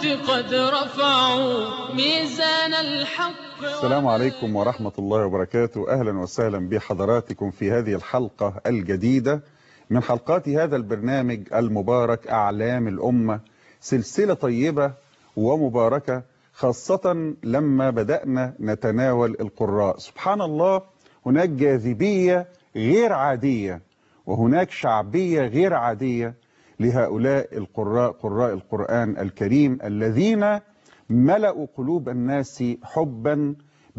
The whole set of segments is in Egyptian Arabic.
قد رفعوا ميزان الحق السلام عليكم ورحمة الله وبركاته أهلا وسهلا بحضراتكم في هذه الحلقة الجديدة من حلقات هذا البرنامج المبارك أعلام الأمة سلسلة طيبة ومباركة خاصة لما بدأنا نتناول القراء سبحان الله هناك جاذبية غير عادية وهناك شعبية غير عادية لهؤلاء القراء قراء القرآن الكريم الذين ملأوا قلوب الناس حبا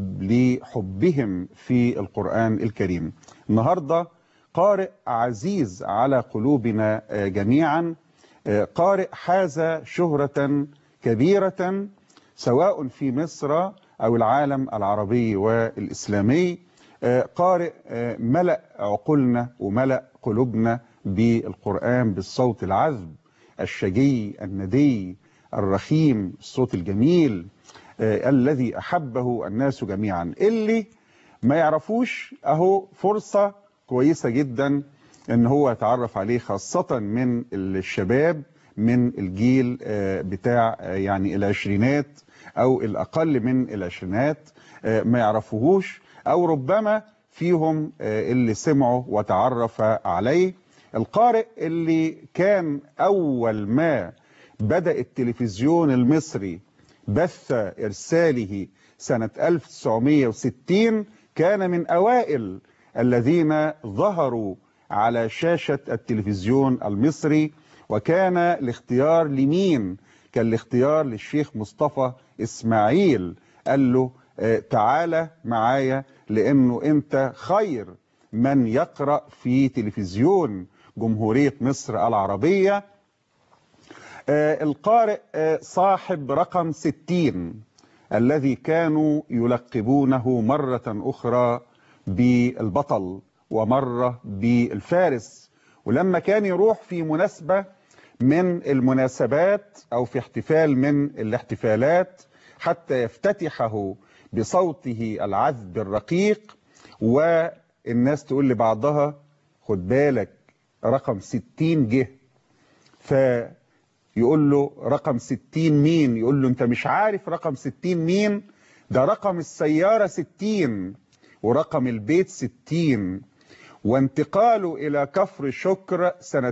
لحبهم في القرآن الكريم النهاردة قارئ عزيز على قلوبنا جميعا قارئ حاز شهرة كبيرة سواء في مصر أو العالم العربي والإسلامي قارئ ملأ عقولنا وملأ قلوبنا بالقرآن بالصوت العذب الشجي الندي الرخيم الصوت الجميل الذي أحبه الناس جميعا اللي ما يعرفوش أهو فرصة كويسة جدا ان هو يتعرف عليه خاصة من الشباب من الجيل بتاع يعني العشرينات او الاقل من العشرينات ما يعرفوهوش او ربما فيهم اللي سمعوا وتعرف عليه القارئ اللي كان اول ما بدأ التلفزيون المصري بث ارساله سنة 1960 كان من اوائل الذين ظهروا على شاشة التلفزيون المصري وكان الاختيار لمين كان الاختيار للشيخ مصطفى اسماعيل قال له اه تعالى معايا لانه انت خير من يقرأ في تلفزيون جمهورية مصر العربية اه القارئ اه صاحب رقم 60 الذي كانوا يلقبونه مرة اخرى بالبطل ومرة بالفارس ولما كان يروح في مناسبة من المناسبات أو في احتفال من الاحتفالات حتى يفتتحه بصوته العذب الرقيق والناس تقول لبعضها خد بالك رقم ستين جه فيقول له رقم ستين مين يقول له انت مش عارف رقم ستين مين ده رقم السيارة ستين ورقم البيت ستين وانتقاله إلى كفر شكر سنة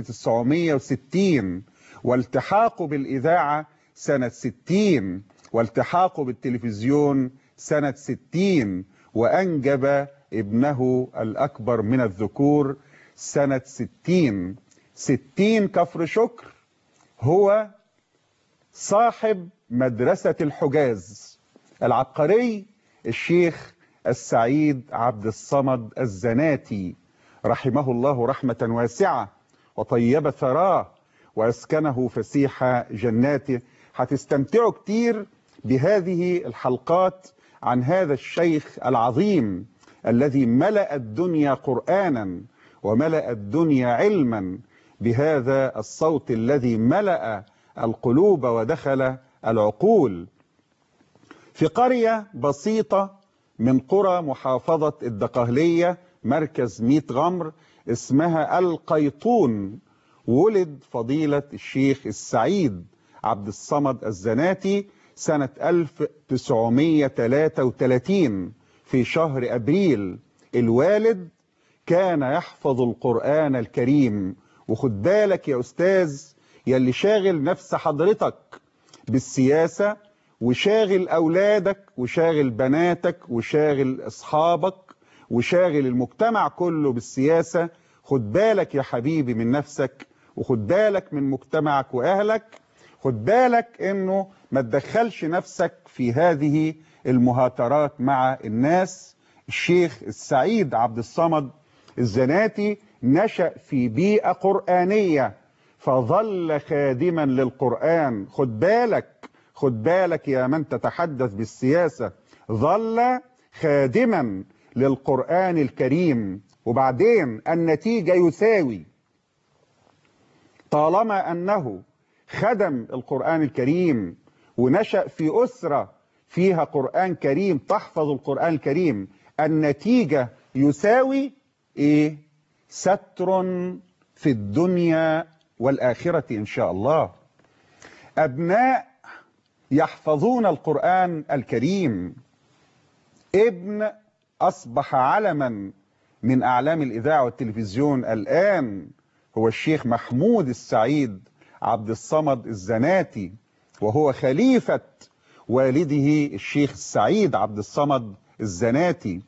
1960 والتحاقه بالإذاعة سنة 60 والتحاقه بالتلفزيون سنة 60 وأنجب ابنه الأكبر من الذكور سنة 60 60 كفر شكر هو صاحب مدرسة الحجاز العبقري الشيخ السعيد عبد الصمد الزناتي رحمه الله رحمة واسعة وطيب ثراه وأسكنه فسيح جناته هتستمتعوا كتير بهذه الحلقات عن هذا الشيخ العظيم الذي ملأ الدنيا قرآنا وملأ الدنيا علما بهذا الصوت الذي ملأ القلوب ودخل العقول في قرية بسيطة من قرى محافظة الدقهلية مركز ميت غمر اسمها القيطون ولد فضيلة الشيخ السعيد عبد الصمد الزناتي سنة 1933 في شهر أبريل الوالد كان يحفظ القرآن الكريم وخد بالك يا أستاذ يلي شاغل نفس حضرتك بالسياسة وشاغل أولادك وشاغل بناتك وشاغل أصحابك وشاغل المجتمع كله بالسياسة خد بالك يا حبيبي من نفسك وخد بالك من مجتمعك وأهلك خد بالك انه ما تدخلش نفسك في هذه المهاترات مع الناس الشيخ السعيد عبد الصمد الزناتي نشأ في بيئة قرآنية فظل خادما للقرآن خد بالك خد بالك يا من تتحدث بالسياسة ظل خادما للقرآن الكريم وبعدين النتيجة يساوي طالما أنه خدم القرآن الكريم ونشأ في أسرة فيها قرآن كريم تحفظ القرآن الكريم النتيجة يساوي إيه؟ ستر في الدنيا والآخرة إن شاء الله أبناء يحفظون القرآن الكريم ابن أصبح علما من أعلام الإذاعة والتلفزيون الآن هو الشيخ محمود السعيد عبد الصمد الزناتي وهو خليفة والده الشيخ السعيد عبد الصمد الزناتي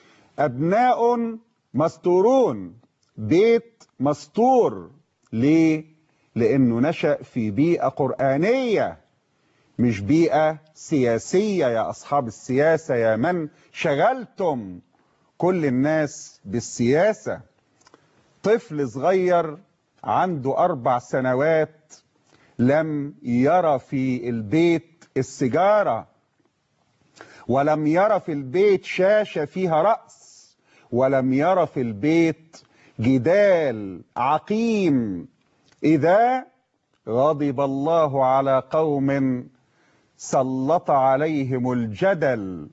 أبناء مستورون بيت مستور ليه؟ لأنه نشأ في بيئة قرآنية مش بيئة سياسية يا أصحاب السياسة يا من شغلتم كل الناس بالسياسة طفل صغير عنده أربع سنوات لم يرى في البيت السيجارة ولم يرى في البيت شاشة فيها رأس ولم يرى في البيت جدال عقيم إذا غضب الله على قوم سلط عليهم الجدل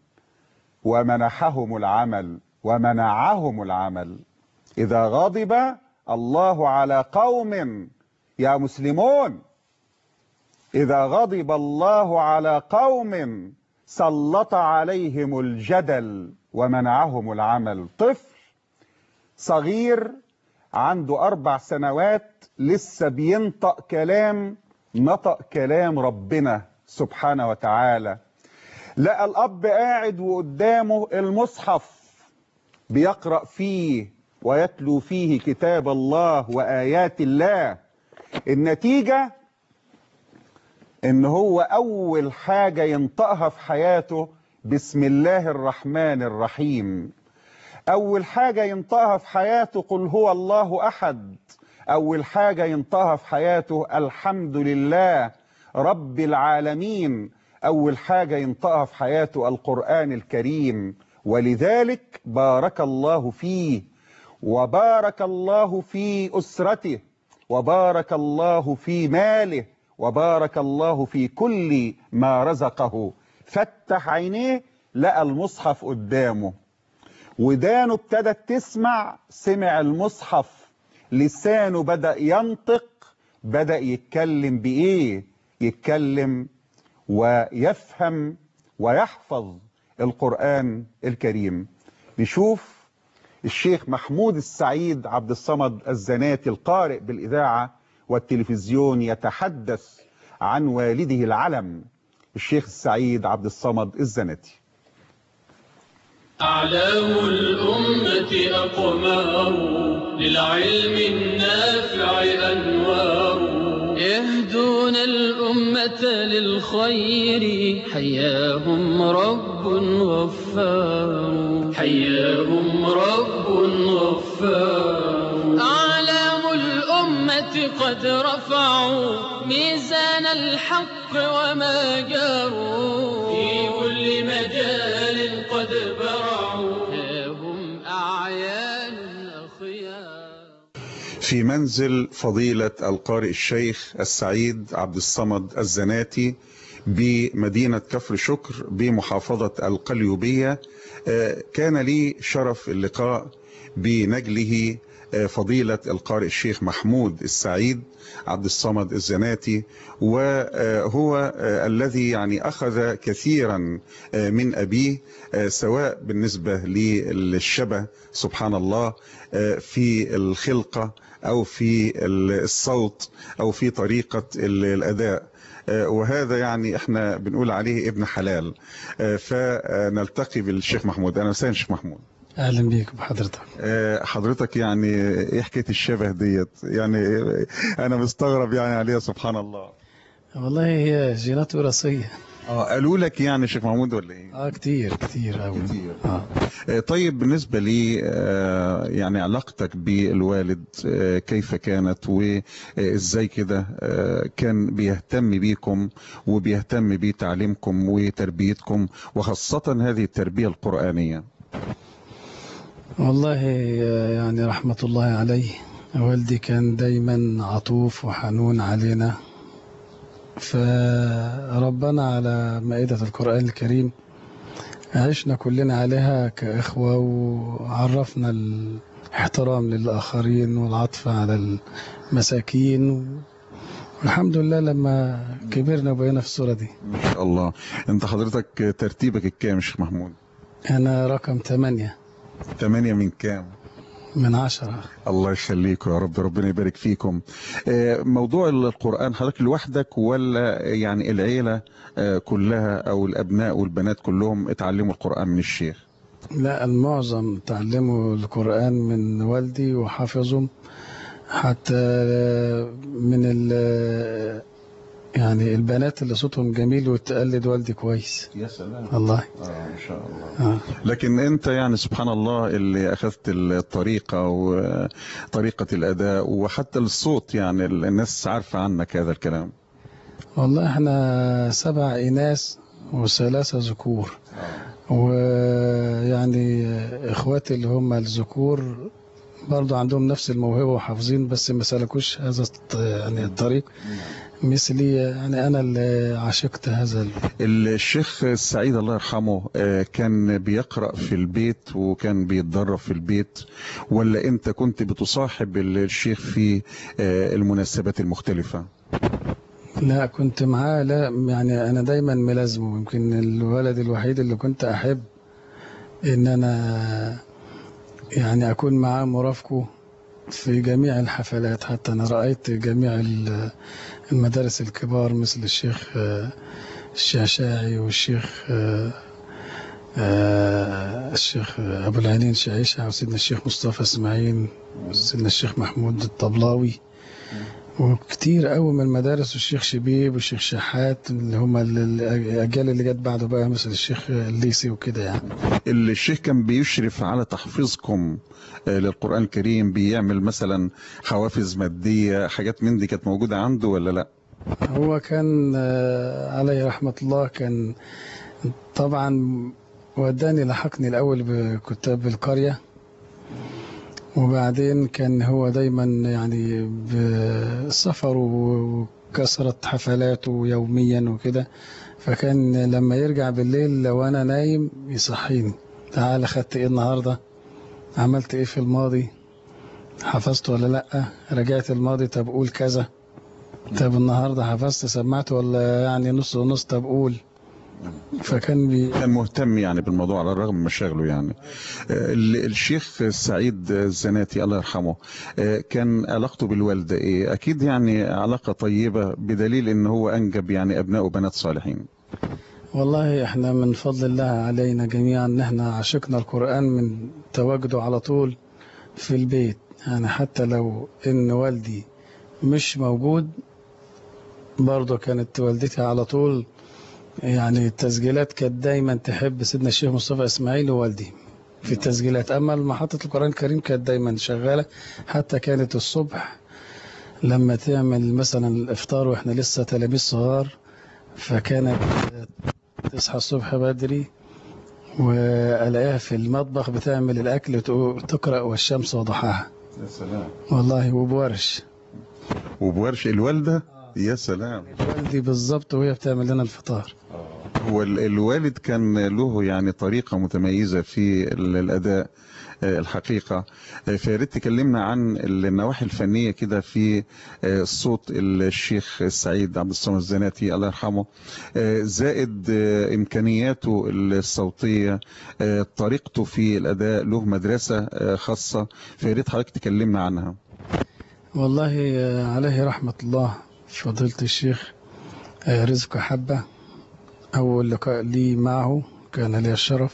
ومنحهم العمل ومنعهم العمل إذا غضب الله على قوم يا مسلمون إذا غضب الله على قوم سلط عليهم الجدل ومنعهم العمل طفل صغير عنده أربع سنوات لسه بينطق كلام نطق كلام ربنا سبحانه وتعالى لقى الأب قاعد وقدامه المصحف بيقرأ فيه ويتلو فيه كتاب الله وآيات الله النتيجة ان هو اول حاجة ينطقها في حياته بسم الله الرحمن الرحيم اول حاجة ينطقها في حياته قل هو الله احد اول حاجة ينطقها في حياته الحمد لله رب العالمين اول حاجة ينطقها في حياته القرآن الكريم ولذلك بارك الله فيه وبارك الله في اسرته وبارك الله في ماله وبارك الله في كل ما رزقه فتح عينيه لقى المصحف قدامه ودانه ابتدت تسمع سمع المصحف لسانه بدأ ينطق بدأ يتكلم بإيه يتكلم ويفهم ويحفظ القرآن الكريم نشوف الشيخ محمود السعيد عبد الصمد الزناتي القارئ بالإذاعة والتلفزيون يتحدث عن والده العلم الشيخ السعيد عبد الصمد الزناتي أعلام الأمة أقمار للعلم النافع أنوار يهدون الأمة للخير حياهم رب غفار حياهم رب غفار أعلام الأمة قد رفعوا ميزان الحق وما جاروا في كل مجال قد برعوا هم أعيان أخيار في منزل فضيلة القارئ الشيخ السعيد عبد الصمد الزناتي بمدينة كفر شكر بمحافظة القليوبية آه، كان لي شرف اللقاء بنجله آه، فضيلة القارئ الشيخ محمود السعيد عبد الصمد الزناتي وهو آه، الذي يعني أخذ كثيرا آه، من أبيه آه، سواء بالنسبة للشبه سبحان الله آه، في الخلقة أو في الصوت أو في طريقة الأداء آه، وهذا يعني احنا بنقول عليه ابن حلال آه، فنلتقي بالشيخ محمود انا وسهلا شيخ محمود اهلا بيك بحضرتك آه، حضرتك يعني ايه حكايه الشبه ديت يعني انا مستغرب يعني عليها سبحان الله والله هي جينات وراثيه اه قالوا لك يعني شيخ محمود ولا ايه اه كتير كتير قوي كتير. اه آه، طيب بالنسبة لي آه، يعني علاقتك بالوالد آه، كيف كانت وازاي كده آه، كان بيهتم بيكم وبيهتم بتعليمكم وتربيتكم وخاصة هذه التربية القرآنية والله آه، يعني رحمه الله عليه والدي كان دايما عطوف وحنون علينا فربنا على مائدة القرآن الكريم عشنا كلنا عليها كإخوة وعرفنا الاحترام للآخرين والعطف على المساكين الحمد لله لما كبرنا وبقينا في الصورة دي ما شاء الله انت حضرتك ترتيبك الكام يا شيخ محمود أنا رقم ثمانية ثمانية من كام من عشرة الله يخليكم يا رب ربنا يبارك فيكم آه، موضوع القرآن حضرتك لوحدك ولا يعني العيلة آه، كلها أو الأبناء والبنات كلهم اتعلموا القرآن من الشيخ لا المعظم تعلموا القرآن من والدي وحفظهم حتى من ال يعني البنات اللي صوتهم جميل وتقلد والدي كويس يا سلام والله آه ما شاء الله آه. لكن انت يعني سبحان الله اللي اخذت الطريقة وطريقة الاداء وحتى الصوت يعني الناس عارفة عنك هذا الكلام والله احنا سبع إناث وثلاثة ذكور ويعني اخواتي اللي هم الذكور برضو عندهم نفس الموهبة وحافظين بس ما سلكوش هذا الط- يعني الطريق مثلي يعني أنا اللي عشقت هذا ال- الشيخ السعيد الله يرحمه آه، كان بيقرأ في البيت وكان بيتدرب في البيت ولا انت كنت بتصاحب الشيخ في آه، المناسبات المختلفة لا كنت معاه لا يعني أنا دايما ملازمه يمكن الولد الوحيد اللي كنت أحب إن أنا يعني أكون معاه مرافقه في جميع الحفلات حتى أنا رأيت جميع ال- المدارس الكبار مثل الشيخ آه، الشعشاعي والشيخ آه، آه، الشيخ أبو العينين شعيشة وسيدنا الشيخ مصطفى إسماعيل وسيدنا الشيخ محمود الطبلاوي وكتير قوي من المدارس والشيخ شبيب والشيخ شحات اللي هم ال- ال- الأجيال اللي جت بعده بقى مثل الشيخ الليسي وكده يعني الشيخ كان بيشرف على تحفيظكم آه، للقرآن الكريم بيعمل مثلا حوافز مادية حاجات من دي كانت موجودة عنده ولا لا هو كان آه، عليه رحمة الله كان طبعا وداني لحقني الأول بكتاب القرية وبعدين كان هو دايما يعني بالسفر وكثرة حفلاته يوميا وكده فكان لما يرجع بالليل لو أنا نايم يصحيني تعال خدت إيه النهاردة عملت إيه في الماضي حفظت ولا لأ رجعت الماضي طب قول كذا طب النهارده حفظت سمعت ولا يعني نص ونص طب قول فكان بي كان مهتم يعني بالموضوع على الرغم من مشاغله يعني آه، ال- الشيخ السعيد الزناتي الله يرحمه آه، كان علاقته بالوالدة ايه اكيد يعني علاقة طيبة بدليل ان هو انجب يعني ابناء وبنات صالحين والله احنا من فضل الله علينا جميعا ان احنا عشقنا القرآن من تواجده على طول في البيت يعني حتى لو ان والدي مش موجود برضه كانت والدتي على طول يعني التسجيلات كانت دايما تحب سيدنا الشيخ مصطفى اسماعيل ووالدي في التسجيلات اما محطة القرآن الكريم كانت دايما شغالة حتى كانت الصبح لما تعمل مثلا الافطار واحنا لسه تلاميذ صغار فكانت تصحى الصبح بدري والاقيها في المطبخ بتعمل الاكل وتقول- تقرا والشمس وضحاها يا سلام والله وبورش وبورش الوالدة يا سلام والدي بالظبط وهي بتعمل لنا الفطار هو ال- الوالد كان له يعني طريقة متميزة في ال- الأداء آه، الحقيقة آه، فيا ريت تكلمنا عن النواحي الفنية كده في آه، صوت الشيخ السعيد عبد الصمد الزناتي الله يرحمه آه، زائد آه، إمكانياته الصوتية آه، طريقته في الأداء له مدرسة آه، خاصة فيا ريت حضرتك تكلمنا عنها والله آه، عليه رحمة الله فضيلة الشيخ آه، رزق حبة أول لقاء لي معه كان لي الشرف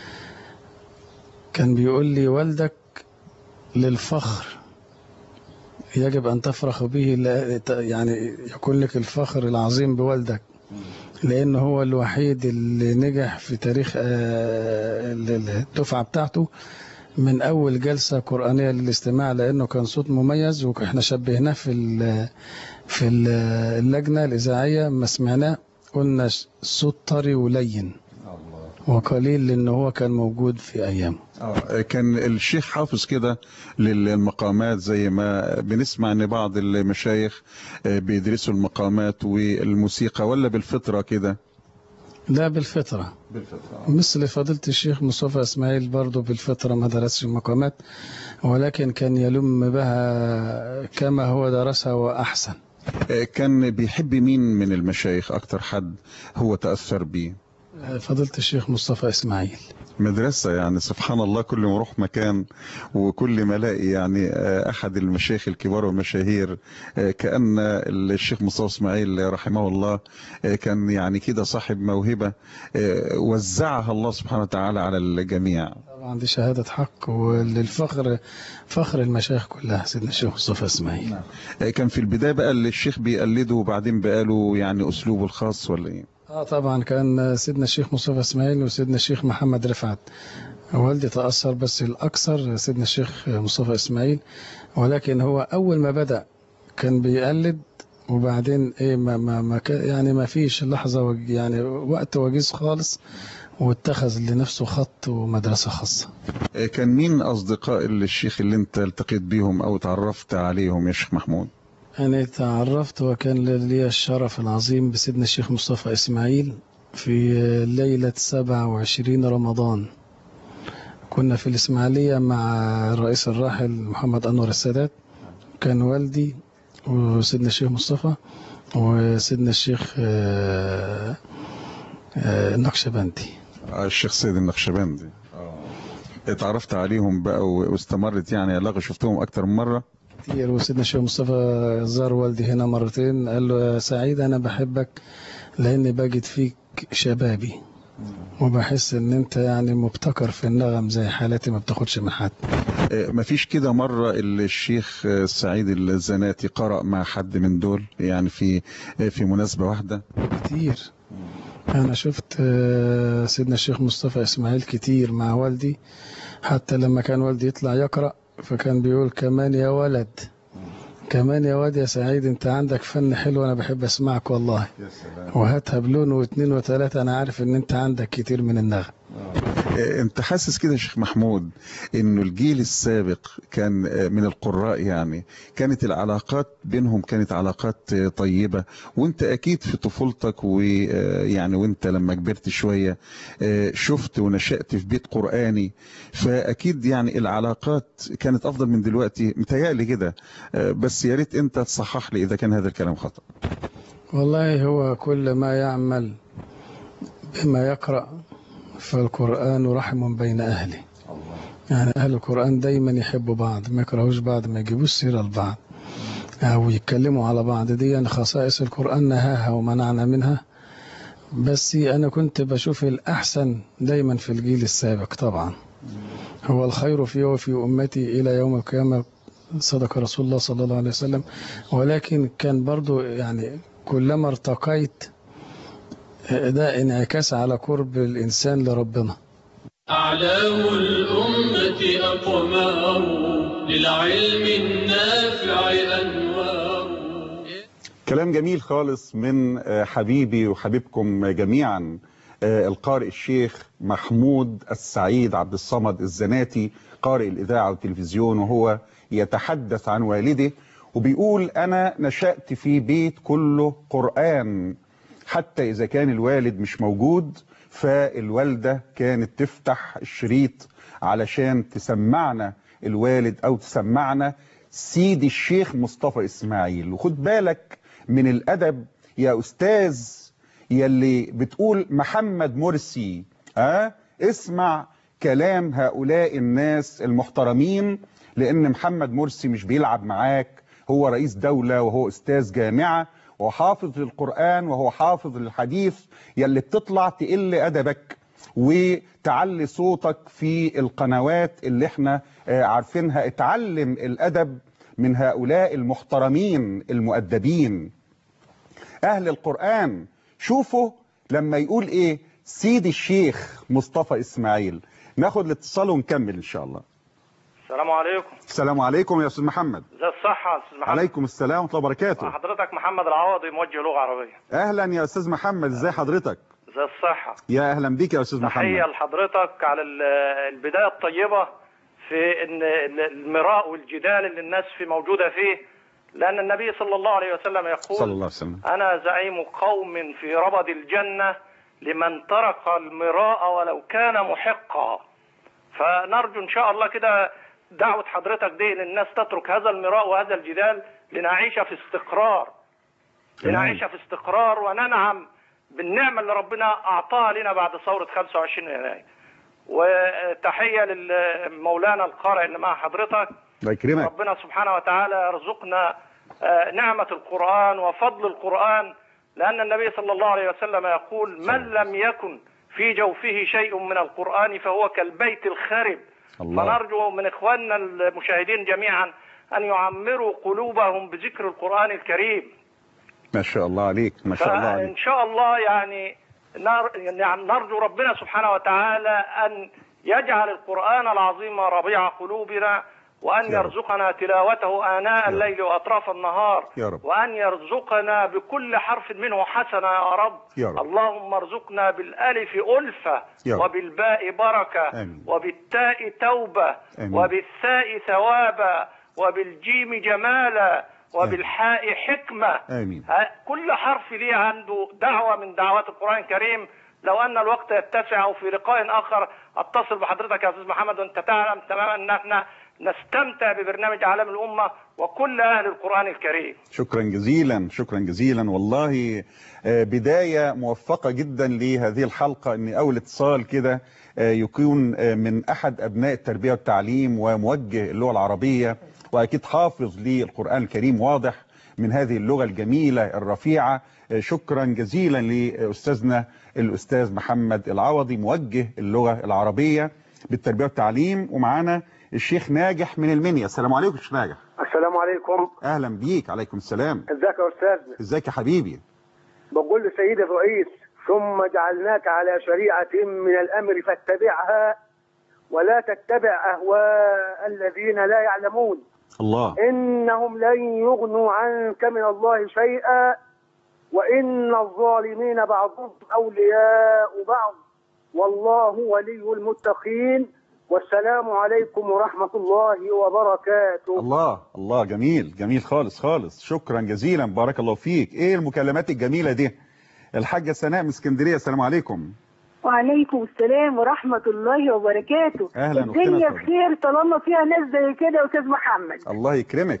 كان بيقول لي والدك للفخر يجب أن تفرح به لا- يعني يكون لك الفخر العظيم بوالدك لأنه هو الوحيد اللي نجح في تاريخ آه، الدفعة بتاعته من أول جلسة قرآنية للاستماع لأنه كان صوت مميز وإحنا شبهناه في ال- في ال- اللجنة الإذاعية ما سمعناه قلنا ش- صوت طري ولين وقليل لأنه هو كان موجود في أيامه آه، كان الشيخ حافظ كده للمقامات زي ما بنسمع ان بعض المشايخ آه، بيدرسوا المقامات والموسيقى ولا بالفطرة كده لا بالفطرة بالفطرة مثل فضيلة الشيخ مصطفى إسماعيل برضه بالفطرة ما درسش المقامات ولكن كان يلم بها كما هو درسها وأحسن آه، كان بيحب مين من المشايخ اكتر حد هو تأثر بيه فضيلة الشيخ مصطفى إسماعيل مدرسة يعني سبحان الله كل ما اروح مكان وكل ما الاقي يعني آه، احد المشايخ الكبار والمشاهير آه، كأن الشيخ مصطفى اسماعيل رحمه الله آه، كان يعني كده صاحب موهبة آه، وزعها الله سبحانه وتعالى على الجميع طبعا دي شهادة حق وللفخر فخر المشايخ كلها سيدنا الشيخ مصطفى إسماعيل آه، كان في البداية بقى اللي الشيخ بيقلده وبعدين بقى له يعني اسلوبه الخاص ولا ايه اه طبعا كان سيدنا الشيخ مصطفى اسماعيل وسيدنا الشيخ محمد رفعت والدي تأثر بس الأكثر سيدنا الشيخ مصطفى اسماعيل ولكن هو أول ما بدأ كان بيقلد وبعدين ايه ما ما ما كان- يعني ما فيش لحظة وج- يعني وقت وجيز خالص واتخذ لنفسه خط ومدرسة خاصة آه، كان مين اصدقاء الشيخ اللي انت التقيت بيهم او تعرفت عليهم يا شيخ محمود أنا تعرفت وكان لي الشرف العظيم بسيدنا الشيخ مصطفى إسماعيل في ليلة 27 رمضان كنا في الإسماعيلية مع الرئيس الراحل محمد أنور السادات كان والدي وسيدنا الشيخ مصطفى وسيدنا الشيخ آه، آه، النقشبندي آه، الشيخ سيد النقشبندي اتعرفت عليهم بقى و- واستمرت يعني علاقة شفتهم أكتر من مرة كتير وسيدنا الشيخ مصطفى زار والدي هنا مرتين قال له يا سعيد أنا بحبك لأني بجد فيك شبابي وبحس إن أنت يعني مبتكر في النغم زي حالتي ما بتاخدش من حد آه، مفيش كده مرة اللي الشيخ آه، سعيد الزناتي قرأ مع حد من دول يعني في آه، في مناسبة واحدة كتير أنا شفت آه، سيدنا الشيخ مصطفى إسماعيل كتير مع والدي حتى لما كان والدي يطلع يقرأ فكان بيقول كمان يا ولد كمان يا واد يا سعيد انت عندك فن حلو انا بحب اسمعك والله وهاتها بلون واثنين وثلاثة انا عارف ان انت عندك كتير من النغم آه، انت حاسس كده يا شيخ محمود انه الجيل السابق كان آه، من القراء يعني كانت العلاقات بينهم كانت علاقات آه، طيبة وانت اكيد في طفولتك ويعني وانت لما كبرت شوية آه، شفت ونشأت في بيت قرآني فاكيد يعني العلاقات كانت افضل من دلوقتي متهيألي كده آه، بس يا ريت انت تصحح لي اذا كان هذا الكلام خطأ والله هو كل ما يعمل بما يقرأ فالقرآن رحم بين أهله يعني أهل القرآن دايما يحبوا بعض ما يكرهوش بعض ما يجيبوش سيرة لبعض أو يتكلموا على بعض دي يعني خصائص القرآن نهاها ومنعنا منها بس أنا كنت بشوف الأحسن دايما في الجيل السابق طبعا هو الخير في وفي أمتي إلى يوم القيامة صدق رسول الله صلى الله عليه وسلم ولكن كان برضو يعني كلما ارتقيت ده انعكاس على قرب الإنسان لربنا أعلام الأمة أقمار للعلم النافع أنوار كلام جميل خالص من آه، حبيبي وحبيبكم جميعا آه، القارئ الشيخ محمود السعيد عبد الصمد الزناتي قارئ الإذاعة والتلفزيون وهو يتحدث عن والده وبيقول أنا نشأت في بيت كله قرآن حتى إذا كان الوالد مش موجود فالوالدة كانت تفتح الشريط علشان تسمعنا الوالد أو تسمعنا سيدي الشيخ مصطفى إسماعيل وخد بالك من الأدب يا أستاذ يلي بتقول محمد مرسي ها أه؟ اسمع كلام هؤلاء الناس المحترمين لأن محمد مرسي مش بيلعب معاك هو رئيس دولة وهو أستاذ جامعة وحافظ للقرآن وهو حافظ للحديث يلي بتطلع تقل أدبك وتعلي صوتك في القنوات اللي احنا آه، عارفينها اتعلم الأدب من هؤلاء المحترمين المؤدبين أهل القرآن شوفوا لما يقول إيه سيدي الشيخ مصطفى إسماعيل ناخد الاتصال ونكمل إن شاء الله السلام عليكم السلام عليكم يا أستاذ محمد ازي الصحة يا استاذ محمد عليكم السلام ورحمة الله وبركاته حضرتك محمد العوضي موجه لغة عربية أهلا يا أستاذ محمد إزاي حضرتك ازي الصحة يا أهلا بيك يا أستاذ تحية محمد لحضرتك على ال- البداية الطيبة في ان ال- المراء والجدال اللي الناس في موجودة فيه لأن النبي صلى الله عليه وسلم يقول صلى الله عليه وسلم أنا زعيم قوم في ربد الجنة لمن ترك المراء ولو كان محقا فنرجو إن شاء الله كده دعوة حضرتك دي للناس تترك هذا المراء وهذا الجدال لنعيش في استقرار تمام. لنعيش في استقرار وننعم بالنعمة اللي ربنا أعطاها لنا بعد ثورة 25 يناير وتحية لمولانا القارئ اللي مع حضرتك الله يكرمك ربنا سبحانه وتعالى يرزقنا آه، نعمة القرآن وفضل القرآن لأن النبي صلى الله عليه وسلم يقول من لم يكن في جوفه شيء من القرآن فهو كالبيت الخرب الله. فنرجو من إخواننا المشاهدين جميعا أن يعمروا قلوبهم بذكر القرآن الكريم ما شاء الله عليك ما شاء الله عليك فإن شاء الله يعني نر... يعني نرجو ربنا سبحانه وتعالى أن يجعل القرآن العظيم ربيع قلوبنا وأن يا رب. يرزقنا تلاوته آناء الليل وأطراف النهار يا رب. وأن يرزقنا بكل حرف منه حسنة يا رب, يا رب. اللهم ارزقنا بالألف ألفة يا رب. وبالباء بركة آمين. وبالتاء توبة آمين. وبالثاء ثوابا وبالجيم جمالا وبالحاء حكمة آمين. ها- كل حرف ليه عنده دعوة من دعوات القرآن الكريم لو أن الوقت يتسع أو في لقاء آخر أتصل بحضرتك يا أستاذ محمد وأنت تعلم تماما أن احنا نستمتع ببرنامج عالم الأمة وكل أهل القرآن الكريم شكرا جزيلا شكرا جزيلا والله آه، بداية موفقة جدا لهذه الحلقة ان اول اتصال كده آه، يكون آه، من احد ابناء التربية والتعليم وموجه اللغة العربية واكيد حافظ للقرآن الكريم واضح من هذه اللغة الجميلة الرفيعة آه، شكرا جزيلا لأستاذنا الأستاذ محمد العوضي موجه اللغة العربية بالتربية والتعليم ومعانا الشيخ ناجح من المنيا السلام عليكم شيخ ناجح السلام عليكم اهلا بيك عليكم السلام ازيك يا استاذنا ازيك يا حبيبي بقول لسيدي الرئيس ثم جعلناك على شريعة من الأمر فاتبعها ولا تتبع أهواء الذين لا يعلمون الله إنهم لن يغنوا عنك من الله شيئا وإن الظالمين بعضهم أولياء بعض والله ولي المتقين والسلام عليكم ورحمة الله وبركاته الله الله جميل جميل خالص خالص شكرا جزيلا بارك الله فيك ايه المكالمات الجميلة دي الحاجة سناء من اسكندرية السلام عليكم وعليكم السلام ورحمة الله وبركاته أهلاً أختنا الدنيا سعدة. بخير طالما فيها ناس زي كده يا أستاذ محمد الله يكرمك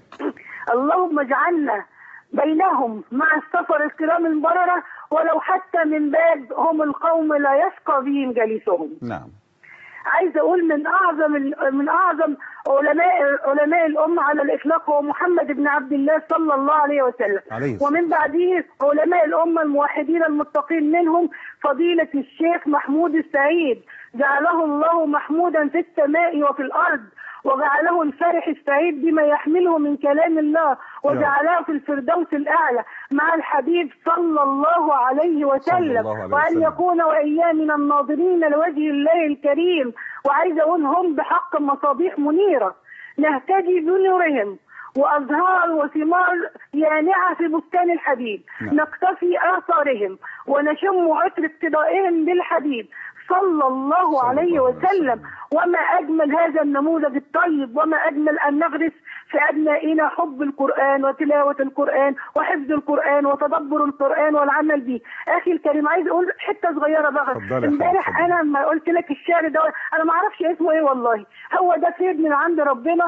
اللهم اجعلنا بينهم مع السفر الكرام البررة ولو حتى من باب هم القوم لا يشقى بهم جليسهم نعم عايز اقول من اعظم ال- من اعظم علماء علماء الامه على الاطلاق هو محمد بن عبد الله صلى الله عليه وسلم عليه الصلاة ومن بعده علماء الامه الموحدين المتقين منهم فضيله الشيخ محمود السعيد جعله الله محمودا في السماء وفي الارض وجعله الفرح السعيد بما يحمله من كلام الله وجعله في الفردوس الاعلى مع الحبيب صلى الله عليه وسلم الله عليه وان وسلم. يكون واياه من الناظرين لوجه الله الكريم وعايزه اقول هم بحق مصابيح منيره نهتدي بنورهم وازهار وثمار يانعه في بستان الحبيب نعم. نقتفي اثارهم ونشم عطر اقتدائهم بالحبيب صلى الله صلى عليه الله عليه وسلم وسلم. وما اجمل هذا النموذج الطيب وما اجمل ان نغرس في ابنائنا حب القران وتلاوه القران وحفظ القران وتدبر القران والعمل به اخي الكريم عايز اقول حته صغيره بقى اتفضلي يا امبارح حبيبتي. انا لما قلت لك الشعر ده انا ما اعرفش اسمه ايه والله هو ده خير من عند ربنا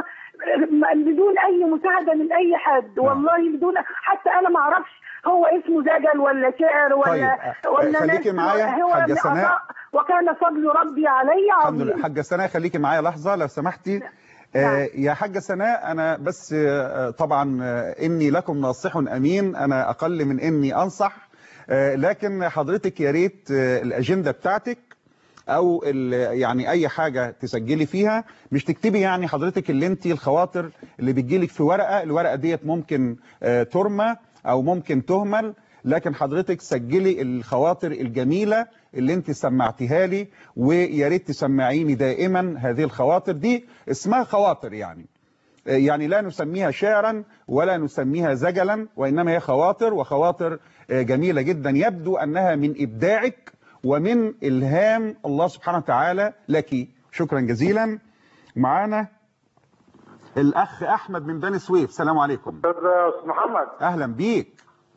م- بدون اي مساعده من اي حد والله بدون حتى انا ما اعرفش هو اسمه زجل ولا شعر ولا طيب، أه، ولا خليكي ناس- معايا، هو حاجة من سناء. عطاء وكان فضل ربي علي الحمد لله عظيم حاجة سناء خليكي معايا لحظة لو سمحتي آه يا حاجة سناء أنا بس آه طبعا آه إني لكم ناصح أمين أنا أقل من إني أنصح آه لكن حضرتك يا ريت آه الأجندة بتاعتك او ال- يعني اي حاجة تسجلي فيها مش تكتبي يعني حضرتك اللي انت الخواطر اللي بتجيلك في ورقة الورقة ديت ممكن آه، ترمى او ممكن تهمل لكن حضرتك سجلي الخواطر الجميلة اللي انت سمعتيها لي ويا ريت تسمعيني دائما هذه الخواطر دي اسمها خواطر يعني يعني لا نسميها شعرا ولا نسميها زجلا وإنما هي خواطر وخواطر آه، جميلة جدا يبدو أنها من إبداعك ومن إلهام الله سبحانه وتعالى لك شكرا جزيلا معانا الأخ أحمد من بني سويف السلام عليكم استاذ محمد أهلا بيك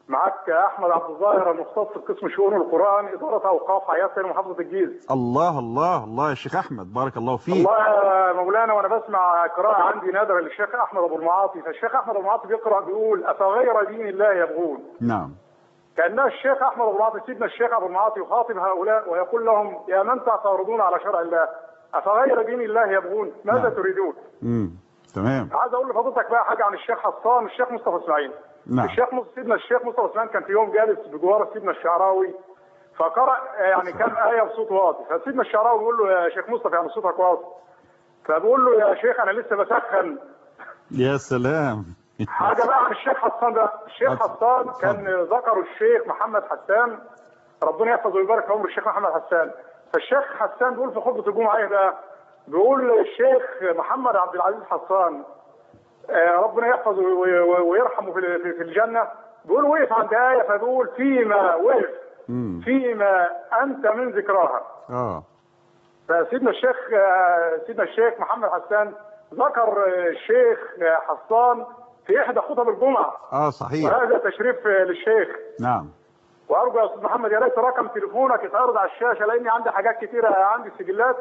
معاك احمد عبد الظاهر المختص في قسم شؤون القران اداره اوقاف عياسر محافظه الجيزه الله الله الله يا شيخ احمد بارك الله فيك الله يا مولانا وانا بسمع قراءه عندي نادره للشيخ احمد ابو المعاطي فالشيخ احمد ابو المعاطي بيقرا بيقول افغير دين الله يبغون نعم كان الشيخ احمد ابو المعاطي سيدنا الشيخ ابو المعاطي يخاطب هؤلاء ويقول لهم يا من تعترضون على شرع الله افغير دين الله يبغون ماذا نعم. تريدون؟ امم تمام عايز اقول لفضيلتك بقى حاجه عن الشيخ حسان الشيخ مصطفى اسماعيل نعم. الشيخ مص- سيدنا الشيخ مصطفى اسماعيل كان في يوم جالس بجوار سيدنا الشعراوي فقرأ يعني كم آية بصوت واطي فسيدنا الشعراوي بيقول له يا شيخ مصطفى يعني صوتك واطي فبقول له يا شيخ انا لسه بسخن يا سلام حاجه بقى عن الشيخ حسان ده الشيخ اتفضل. حسان كان ذكروا الشيخ محمد حسان ربنا يحفظه ويبارك في عمر الشيخ محمد حسان فالشيخ حسان بيقول في خطبه الجمعه ايه بقى بيقول الشيخ محمد عبد العزيز حسان آه، ربنا يحفظه وي- وي- ويرحمه في في- في الجنه بيقول وقف عند ايه فبيقول فيما وقف امم فيما انت من ذكراها اه فسيدنا الشيخ آه، سيدنا الشيخ محمد حسان ذكر آه، الشيخ آه، حسان في احدى خطب الجمعه اه صحيح وهذا تشريف آه، للشيخ نعم وارجو يا استاذ محمد يا ريت رقم تليفونك يتعرض على الشاشه لاني عندي حاجات كتيره عندي سجلات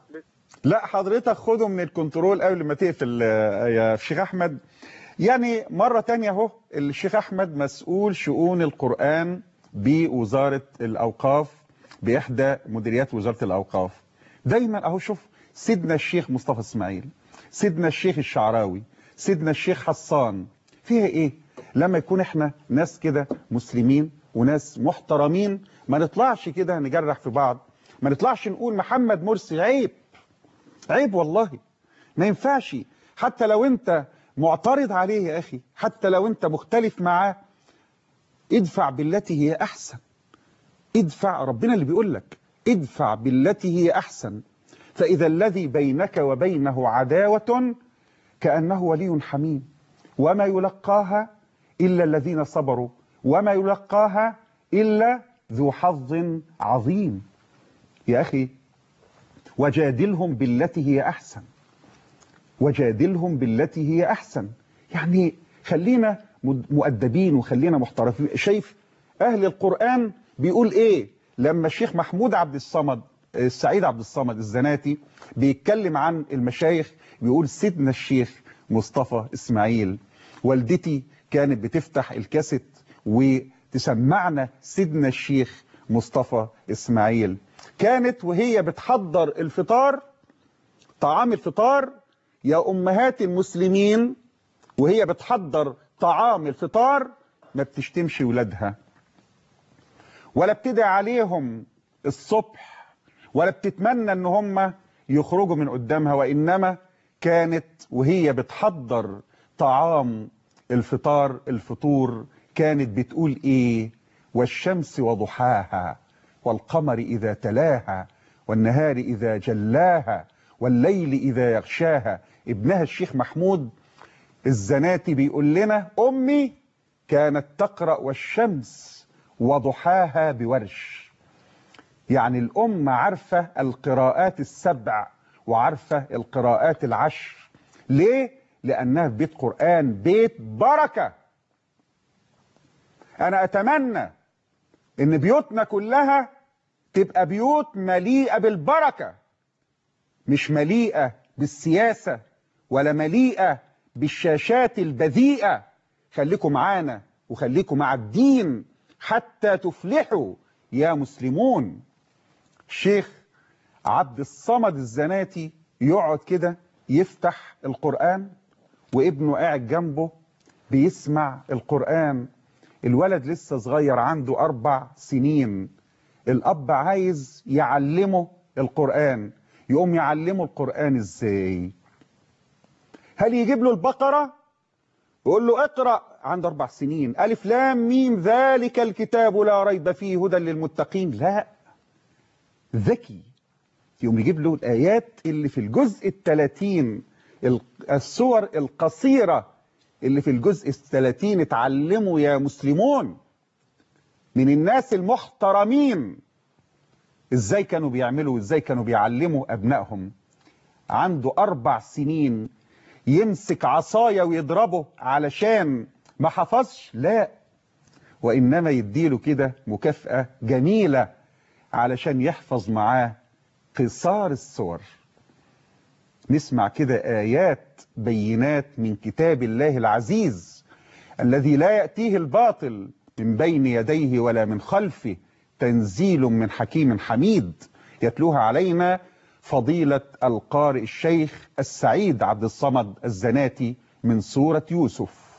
لا حضرتك خده من الكنترول قبل ما تقفل آه، يا شيخ احمد يعني مرة تانية اهو الشيخ احمد مسؤول شؤون القرآن بوزارة الاوقاف باحدى مديريات وزارة الاوقاف دايما اهو شوف سيدنا الشيخ مصطفى اسماعيل سيدنا الشيخ الشعراوي سيدنا الشيخ حسان فيها ايه لما يكون احنا ناس كده مسلمين وناس محترمين ما نطلعش كده نجرح في بعض ما نطلعش نقول محمد مرسي عيب عيب والله ما ينفعش حتى لو انت معترض عليه يا اخي حتى لو انت مختلف معاه ادفع بالتي هي احسن ادفع ربنا اللي بيقول لك ادفع بالتي هي احسن فاذا الذي بينك وبينه عداوة كأنه ولي حميم وما يلقاها إلا الذين صبروا وما يلقاها إلا ذو حظ عظيم يا أخي وجادلهم بالتي هي أحسن وجادلهم بالتي هي أحسن يعني خلينا مد- مؤدبين وخلينا محترفين شايف أهل القرآن بيقول إيه لما الشيخ محمود عبد الصمد السعيد عبد الصمد الزناتي بيتكلم عن المشايخ بيقول سيدنا الشيخ مصطفى إسماعيل والدتي كانت بتفتح الكاسيت وتسمعنا سيدنا الشيخ مصطفى إسماعيل كانت وهي بتحضر الفطار طعام الفطار يا أمهات المسلمين وهي بتحضر طعام الفطار ما بتشتمش ولادها ولا بتدعي عليهم الصبح ولا بتتمنى ان هم يخرجوا من قدامها وانما كانت وهي بتحضر طعام الفطار الفطور كانت بتقول ايه والشمس وضحاها والقمر اذا تلاها والنهار اذا جلاها والليل اذا يغشاها ابنها الشيخ محمود الزناتي بيقول لنا امي كانت تقرا والشمس وضحاها بورش يعني الأمة عارفة القراءات السبع وعارفة القراءات العشر ليه؟ لأنها في بيت قرآن بيت بركة أنا أتمنى إن بيوتنا كلها تبقى بيوت مليئة بالبركة مش مليئة بالسياسة ولا مليئة بالشاشات البذيئة خليكم معانا وخليكم مع الدين حتى تفلحوا يا مسلمون الشيخ عبد الصمد الزناتي يقعد كده يفتح القرآن وابنه قاعد جنبه بيسمع القرآن الولد لسه صغير عنده أربع سنين الأب عايز يعلمه القرآن يقوم يعلمه القرآن إزاي هل يجيب له البقرة يقول له اقرأ عنده أربع سنين ألف لام ميم ذلك الكتاب لا ريب فيه هدى للمتقين لا ذكي يقوم يجيب له الآيات اللي في الجزء الثلاثين السور القصيرة اللي في الجزء الثلاثين اتعلموا يا مسلمون من الناس المحترمين ازاي كانوا بيعملوا ازاي كانوا بيعلموا أبنائهم عنده أربع سنين يمسك عصاية ويضربه علشان ما حفظش لا وإنما يديله كده مكافأة جميلة علشان يحفظ معاه قصار الصور نسمع كده آيات بينات من كتاب الله العزيز الذي لا يأتيه الباطل من بين يديه ولا من خلفه تنزيل من حكيم حميد يتلوها علينا فضيلة القارئ الشيخ السعيد عبد الصمد الزناتي من سورة يوسف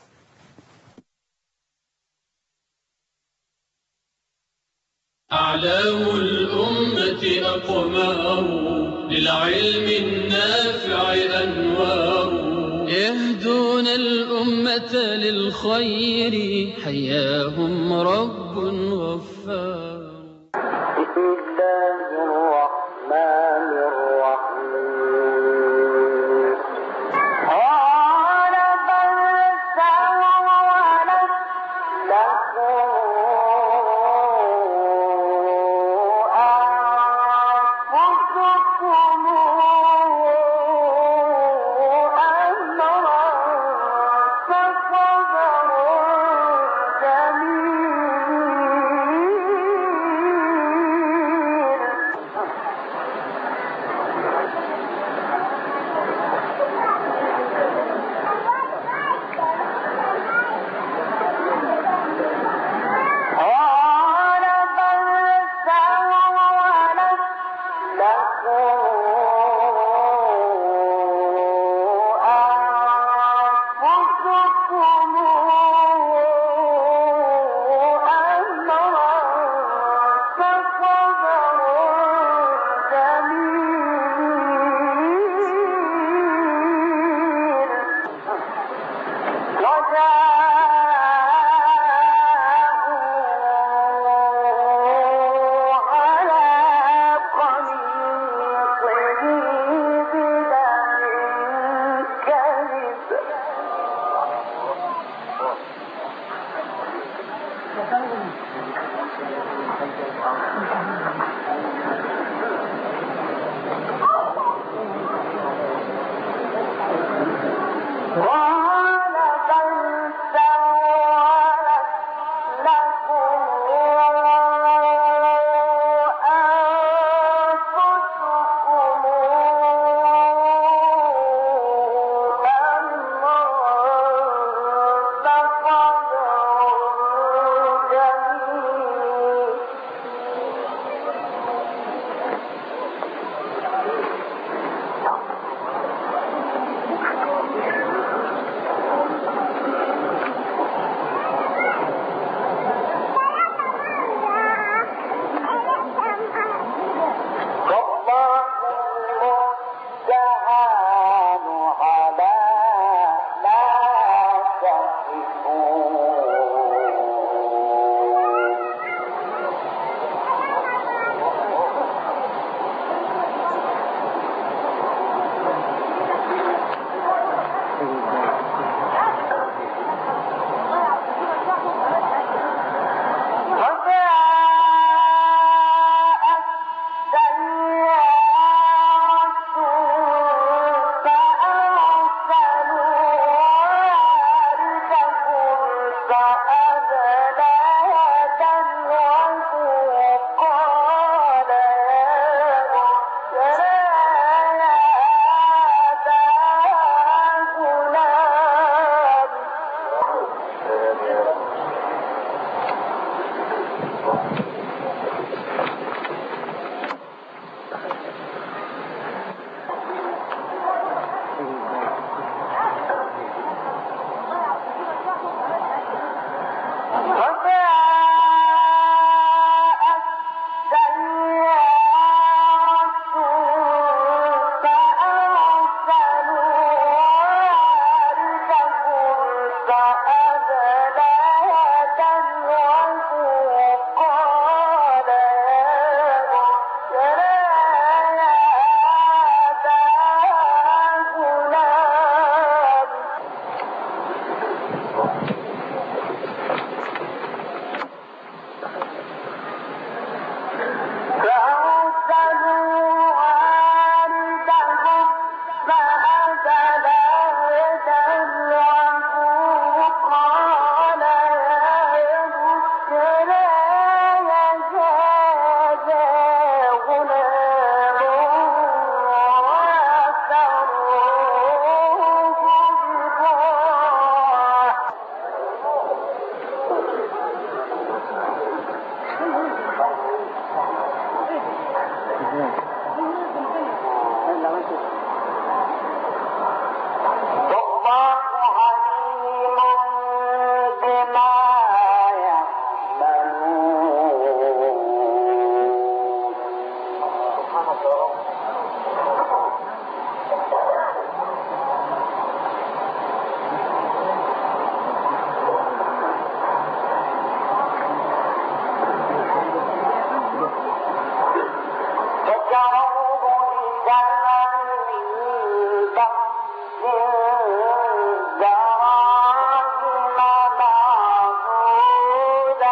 أعلام الأمة أقمار للعلم النافع أنوار يهدون الأمة للخير حياهم رب غفار بسم الله الرحمن الرحيم قال بل سولت لكم أنفسكم أمرا فصبر جميل والله عليم بما يعملون فجعلوه لجهنم دراهم معدودة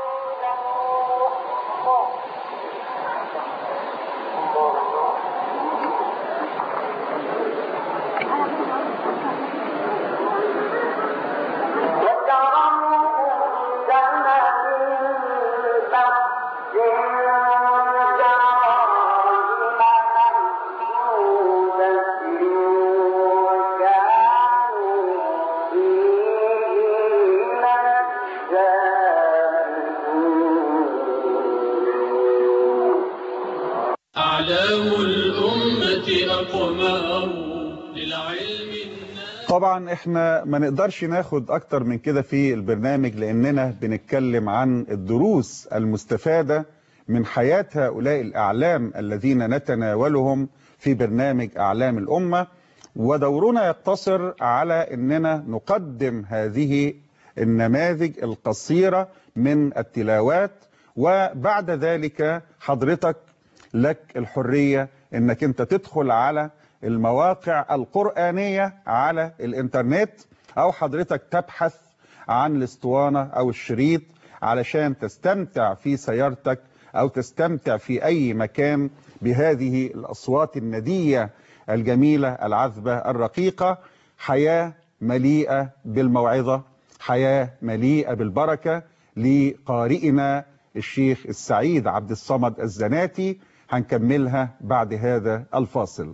أعلام الأمة أقمار للعلم النافع طبعا احنا ما نقدرش ناخد اكتر من كده في البرنامج لاننا بنتكلم عن الدروس المستفادة من حياة هؤلاء الاعلام الذين نتناولهم في برنامج اعلام الامة ودورنا يقتصر على اننا نقدم هذه النماذج القصيرة من التلاوات وبعد ذلك حضرتك لك الحرية انك انت تدخل على المواقع القرآنية على الانترنت او حضرتك تبحث عن الاسطوانة او الشريط علشان تستمتع في سيارتك او تستمتع في اي مكان بهذه الاصوات الندية الجميلة العذبة الرقيقة حياة مليئة بالموعظة حياة مليئة بالبركة لقارئنا الشيخ السعيد عبد الصمد الزناتي هنكملها بعد هذا الفاصل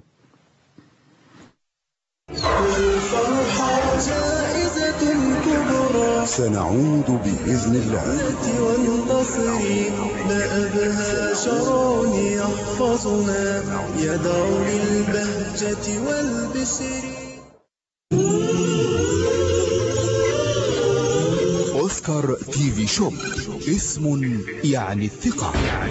الفرحة جائزة كبرى سنعود بإذن الله والنصر لا أبهى شرع يحفظنا يدعو للبهجة والبشر أوسكار تي في شوب اسم يعني الثقة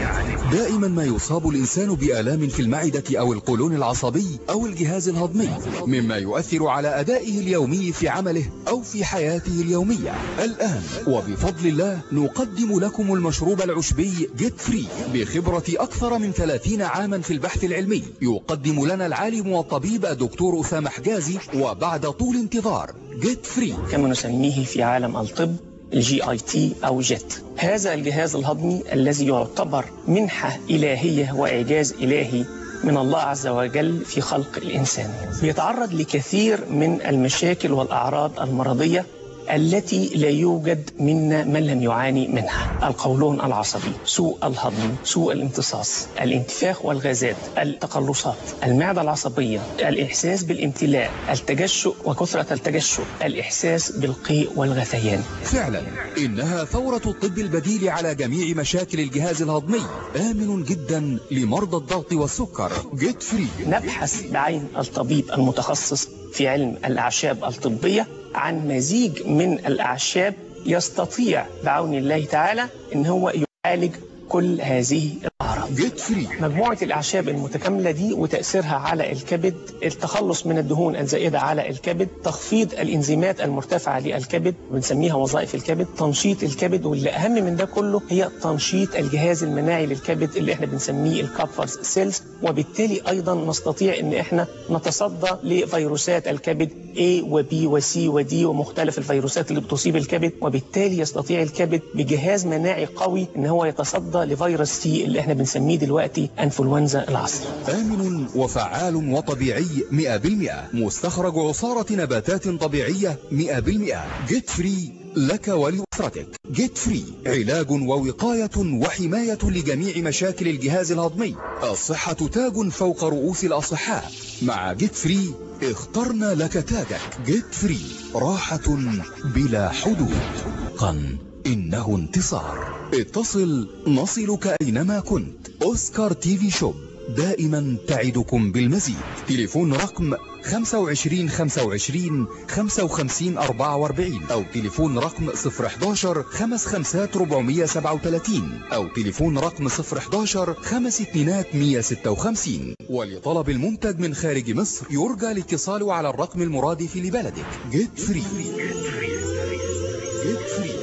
دائما ما يصاب الإنسان بآلام في المعدة أو القولون العصبي أو الجهاز الهضمي مما يؤثر على أدائه اليومي في عمله أو في حياته اليومية الآن وبفضل الله نقدم لكم المشروب العشبي جيت فري بخبرة أكثر من 30 عاما في البحث العلمي يقدم لنا العالم والطبيب الدكتور أسامة حجازي وبعد طول انتظار جيت فري كما نسميه في عالم الطب الجي اي تي او جيت هذا الجهاز الهضمي الذي يعتبر منحة إلهية وإعجاز إلهي من الله عز وجل في خلق الإنسان بيتعرض لكثير من المشاكل والأعراض المرضية التي لا يوجد منا من لم يعاني منها القولون العصبي سوء الهضم سوء الامتصاص الانتفاخ والغازات التقلصات المعدة العصبية الإحساس بالامتلاء التجشؤ وكثرة التجشؤ الإحساس بالقيء والغثيان فعلا إنها ثورة الطب البديل على جميع مشاكل الجهاز الهضمي آمن جدا لمرضى الضغط والسكر جيت فري نبحث بعين الطبيب المتخصص في علم الأعشاب الطبية عن مزيج من الأعشاب يستطيع بعون الله تعالى أن هو يعالج كل هذه الأعراض جيت فري مجموعة الأعشاب المتكاملة دي وتأثيرها على الكبد التخلص من الدهون الزائدة على الكبد تخفيض الإنزيمات المرتفعة للكبد بنسميها وظائف الكبد تنشيط الكبد واللي أهم من ده كله هي تنشيط الجهاز المناعي للكبد اللي احنا بنسميه الكابفرز سيلز وبالتالي أيضا نستطيع أن احنا نتصدى لفيروسات الكبد A و B و C و D ومختلف الفيروسات اللي بتصيب الكبد وبالتالي يستطيع الكبد بجهاز مناعي قوي ان هو يتصدى لفيروس سي اللي احنا بنسميه دلوقتي انفلونزا العصر آمن وفعال وطبيعي 100% مستخرج عصارة نباتات طبيعية 100% جيت فري لك ولأسرتك جيت فري علاج ووقاية وحماية لجميع مشاكل الجهاز الهضمي الصحة تاج فوق رؤوس الأصحاء مع جيت فري اخترنا لك تاجك جيت فري راحة بلا حدود قن إنه انتصار اتصل نصلك أينما كنت أوسكار تي في شوب دائما تعدكم بالمزيد تليفون رقم 25 25 55 44 أو تليفون رقم 011 55 437 أو تليفون رقم 011 5 اتنينات 156 ولطلب المنتج من خارج مصر يرجى الاتصال على الرقم المرادف لبلدك جيت فري جيت فري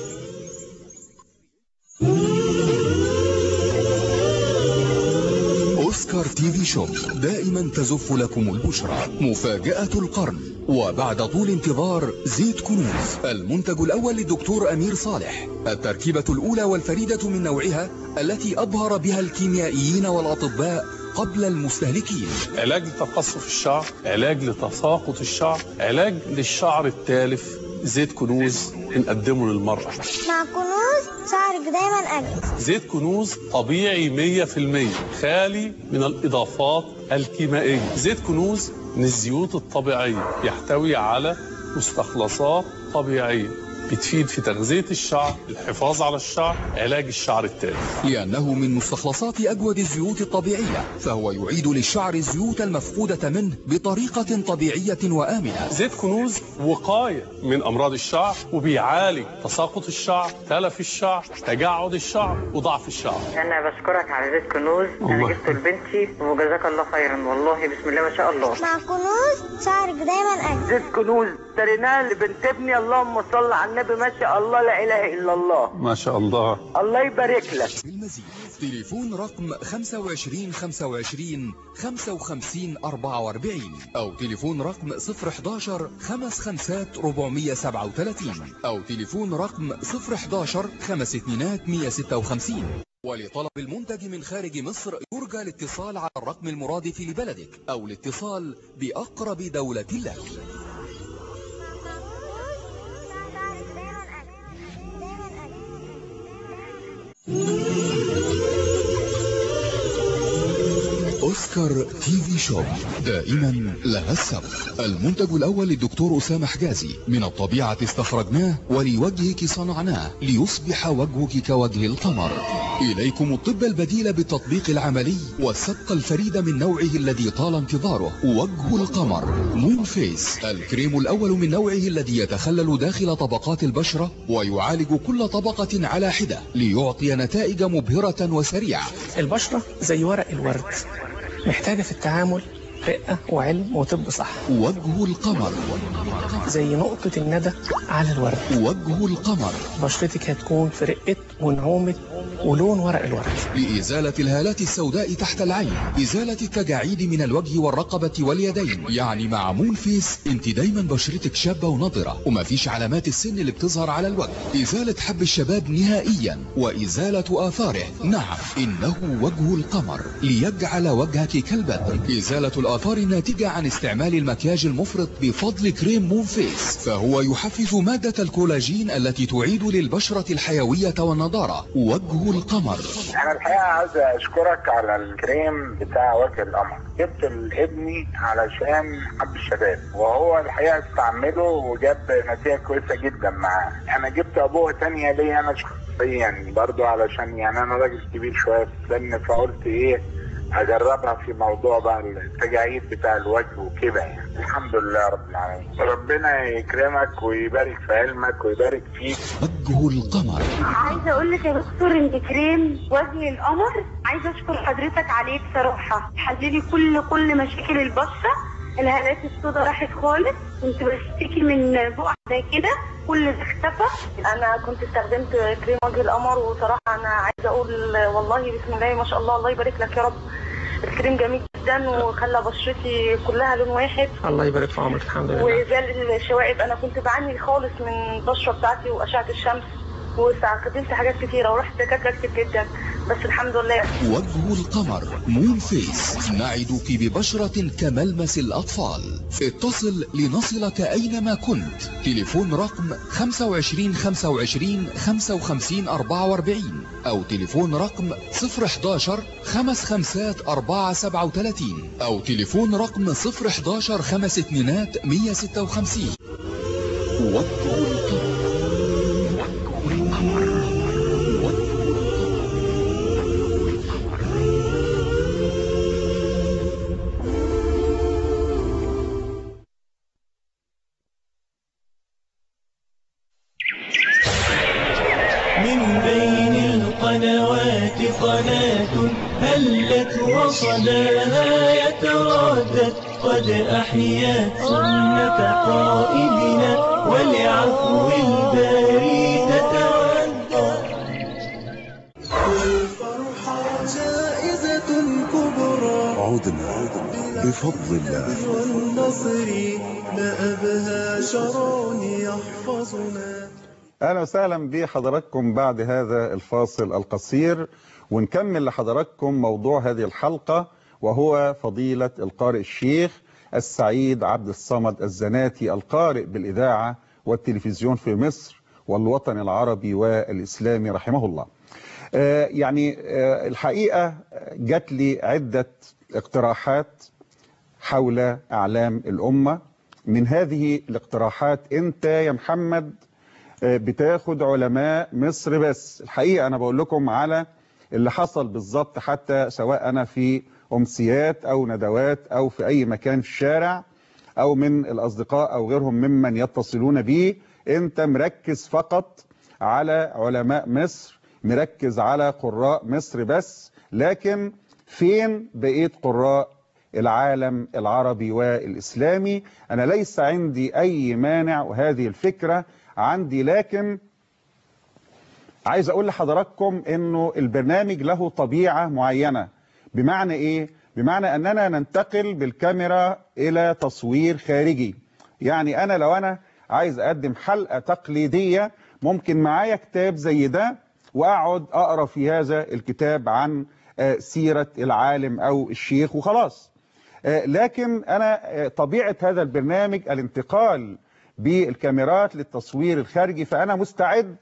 أوسكار تي في شوب دائما تزف لكم البشرى مفاجأة القرن وبعد طول انتظار زيت كنوز المنتج الأول للدكتور أمير صالح التركيبة الأولى والفريدة من نوعها التي أبهر بها الكيميائيين والأطباء قبل المستهلكين علاج لتقصف الشعر علاج لتساقط الشعر علاج للشعر التالف زيت كنوز بنقدمه للمرأة مع كنوز شعرك دايما أجمل زيت كنوز طبيعي 100% خالي من الإضافات الكيميائية زيت كنوز من الزيوت الطبيعية يحتوي على مستخلصات طبيعية بتفيد في تغذية الشعر الحفاظ على الشعر علاج الشعر التالف لأنه من مستخلصات أجود الزيوت الطبيعية فهو يعيد للشعر الزيوت المفقودة منه بطريقة طبيعية وآمنة زيت كنوز وقاية من أمراض الشعر وبيعالج تساقط الشعر تلف الشعر تجعد الشعر وضعف الشعر انا بشكرك على زيت كنوز انا الله. جبته لبنتي وجزاك الله خيرا والله بسم الله ما شاء الله مع كنوز شعرك دايما أجمل زيت كنوز اشتريناه لبنت ابني اللهم صل على النبي ما شاء الله لا اله الا الله ما شاء الله الله يبارك لك بالمزيد تليفون رقم 25 25 55 44 أو تليفون رقم 011 55 437 أو تليفون رقم 011 5 اتنينات 156 ولطلب المنتج من خارج مصر يرجى الاتصال على الرقم المرادف لبلدك أو الاتصال بأقرب دولة لك أوسكار تي في شوب دائما لها السبق المنتج الأول للدكتور أسامة حجازي من الطبيعة استخرجناه ولوجهك صنعناه ليصبح وجهك كوجه القمر إليكم الطب البديل بالتطبيق العملي والسبق الفريد من نوعه الذي طال انتظاره وجه القمر مون فيس الكريم الأول من نوعه الذي يتخلل داخل طبقات البشرة ويعالج كل طبقة على حدة ليعطي نتائج مبهرة وسريعة البشرة زي ورق الورد محتاجة في التعامل رقة وعلم وطب صح وجه القمر زي نقطة الندى على الورد وجه القمر بشرتك هتكون في رقة ونعومة ولون ورق الورد لإزالة الهالات السوداء تحت العين إزالة التجاعيد من الوجه والرقبة واليدين يعني مع مون فيس انت دايما بشرتك شابة ونضرة ومفيش علامات السن اللي بتظهر على الوجه إزالة حب الشباب نهائيا وإزالة آثاره نعم إنه وجه القمر ليجعل وجهك كالبدر إزالة الآثار الناتجة عن استعمال المكياج المفرط بفضل كريم مون فيس فهو يحفز مادة الكولاجين التي تعيد للبشرة الحيوية والنضارة وجه القمر انا الحقيقه عايز اشكرك على الكريم بتاع وجه القمر جبت لابني علشان حب الشباب وهو الحقيقه استعمله وجاب نتيجه كويسه جدا معاه انا جبت ابوه تانية ليا انا شخصيا برضو علشان يعني انا راجل كبير شويه في السن فقلت ايه اجربها في موضوع بقى التجاعيد بتاع الوجه وكده يعني الحمد لله رب العالمين ربنا يكرمك ويبارك في علمك ويبارك فيك وجه القمر عايزه اقول لك يا دكتور ان كريم وجه القمر عايزه اشكر حضرتك عليه بصراحه حللي كل كل مشاكل البشره الهالات السوداء راحت خالص كنت بشتكي من بقع زي كده كل ده اختفى انا كنت استخدمت كريم وجه القمر وصراحه انا عايزه اقول والله بسم الله ما شاء الله الله يبارك لك يا رب الكريم جميل جدا وخلى بشرتي كلها لون واحد الله يبارك في عمرك الحمد لله وزال الشوائب انا كنت بعاني خالص من البشره بتاعتي واشعه الشمس واستخدمت حاجات كتيره ورحت دكاتره كتير جدا بس الحمد لله وجه القمر مون فيس نعدك ببشرة كملمس الأطفال اتصل لنصلك أينما كنت تليفون رقم 25 25 55 44 أو تليفون رقم 011 55 437 أو تليفون رقم 011 5 اتنينات 156 وجه القمر هلت وصداها يتردد قد أحيا سنة قائدنا ولعفو الباري تتودد والفرحة جائزة كبرى عدنا بفضل الله والنصر لا أبهى شرع يحفظنا اهلا وسهلا بحضراتكم بعد هذا الفاصل القصير ونكمل لحضراتكم موضوع هذه الحلقة وهو فضيلة القارئ الشيخ السعيد عبد الصمد الزناتي القارئ بالإذاعة والتلفزيون في مصر والوطن العربي والإسلامي رحمه الله آه، يعني آه، الحقيقة جات لي عدة اقتراحات حول أعلام الأمة من هذه الاقتراحات أنت يا محمد آه، بتاخد علماء مصر بس الحقيقة أنا بقول لكم على اللي حصل بالظبط حتى سواء أنا في أمسيات أو ندوات أو في أي مكان في الشارع أو من الأصدقاء أو غيرهم ممن يتصلون بي أنت مركز فقط على علماء مصر مركز على قراء مصر بس لكن فين بقية قراء العالم العربي والإسلامي أنا ليس عندي أي مانع وهذه الفكرة عندي لكن عايز أقول لحضراتكم أنه البرنامج له طبيعة معينة بمعنى إيه؟ بمعنى أننا ننتقل بالكاميرا إلى تصوير خارجي يعني أنا لو أنا عايز أقدم حلقة تقليدية ممكن معايا كتاب زي ده وأقعد أقرأ في هذا الكتاب عن آه، سيرة العالم أو الشيخ وخلاص آه، لكن أنا آه، طبيعة هذا البرنامج الانتقال بالكاميرات للتصوير الخارجي فأنا مستعد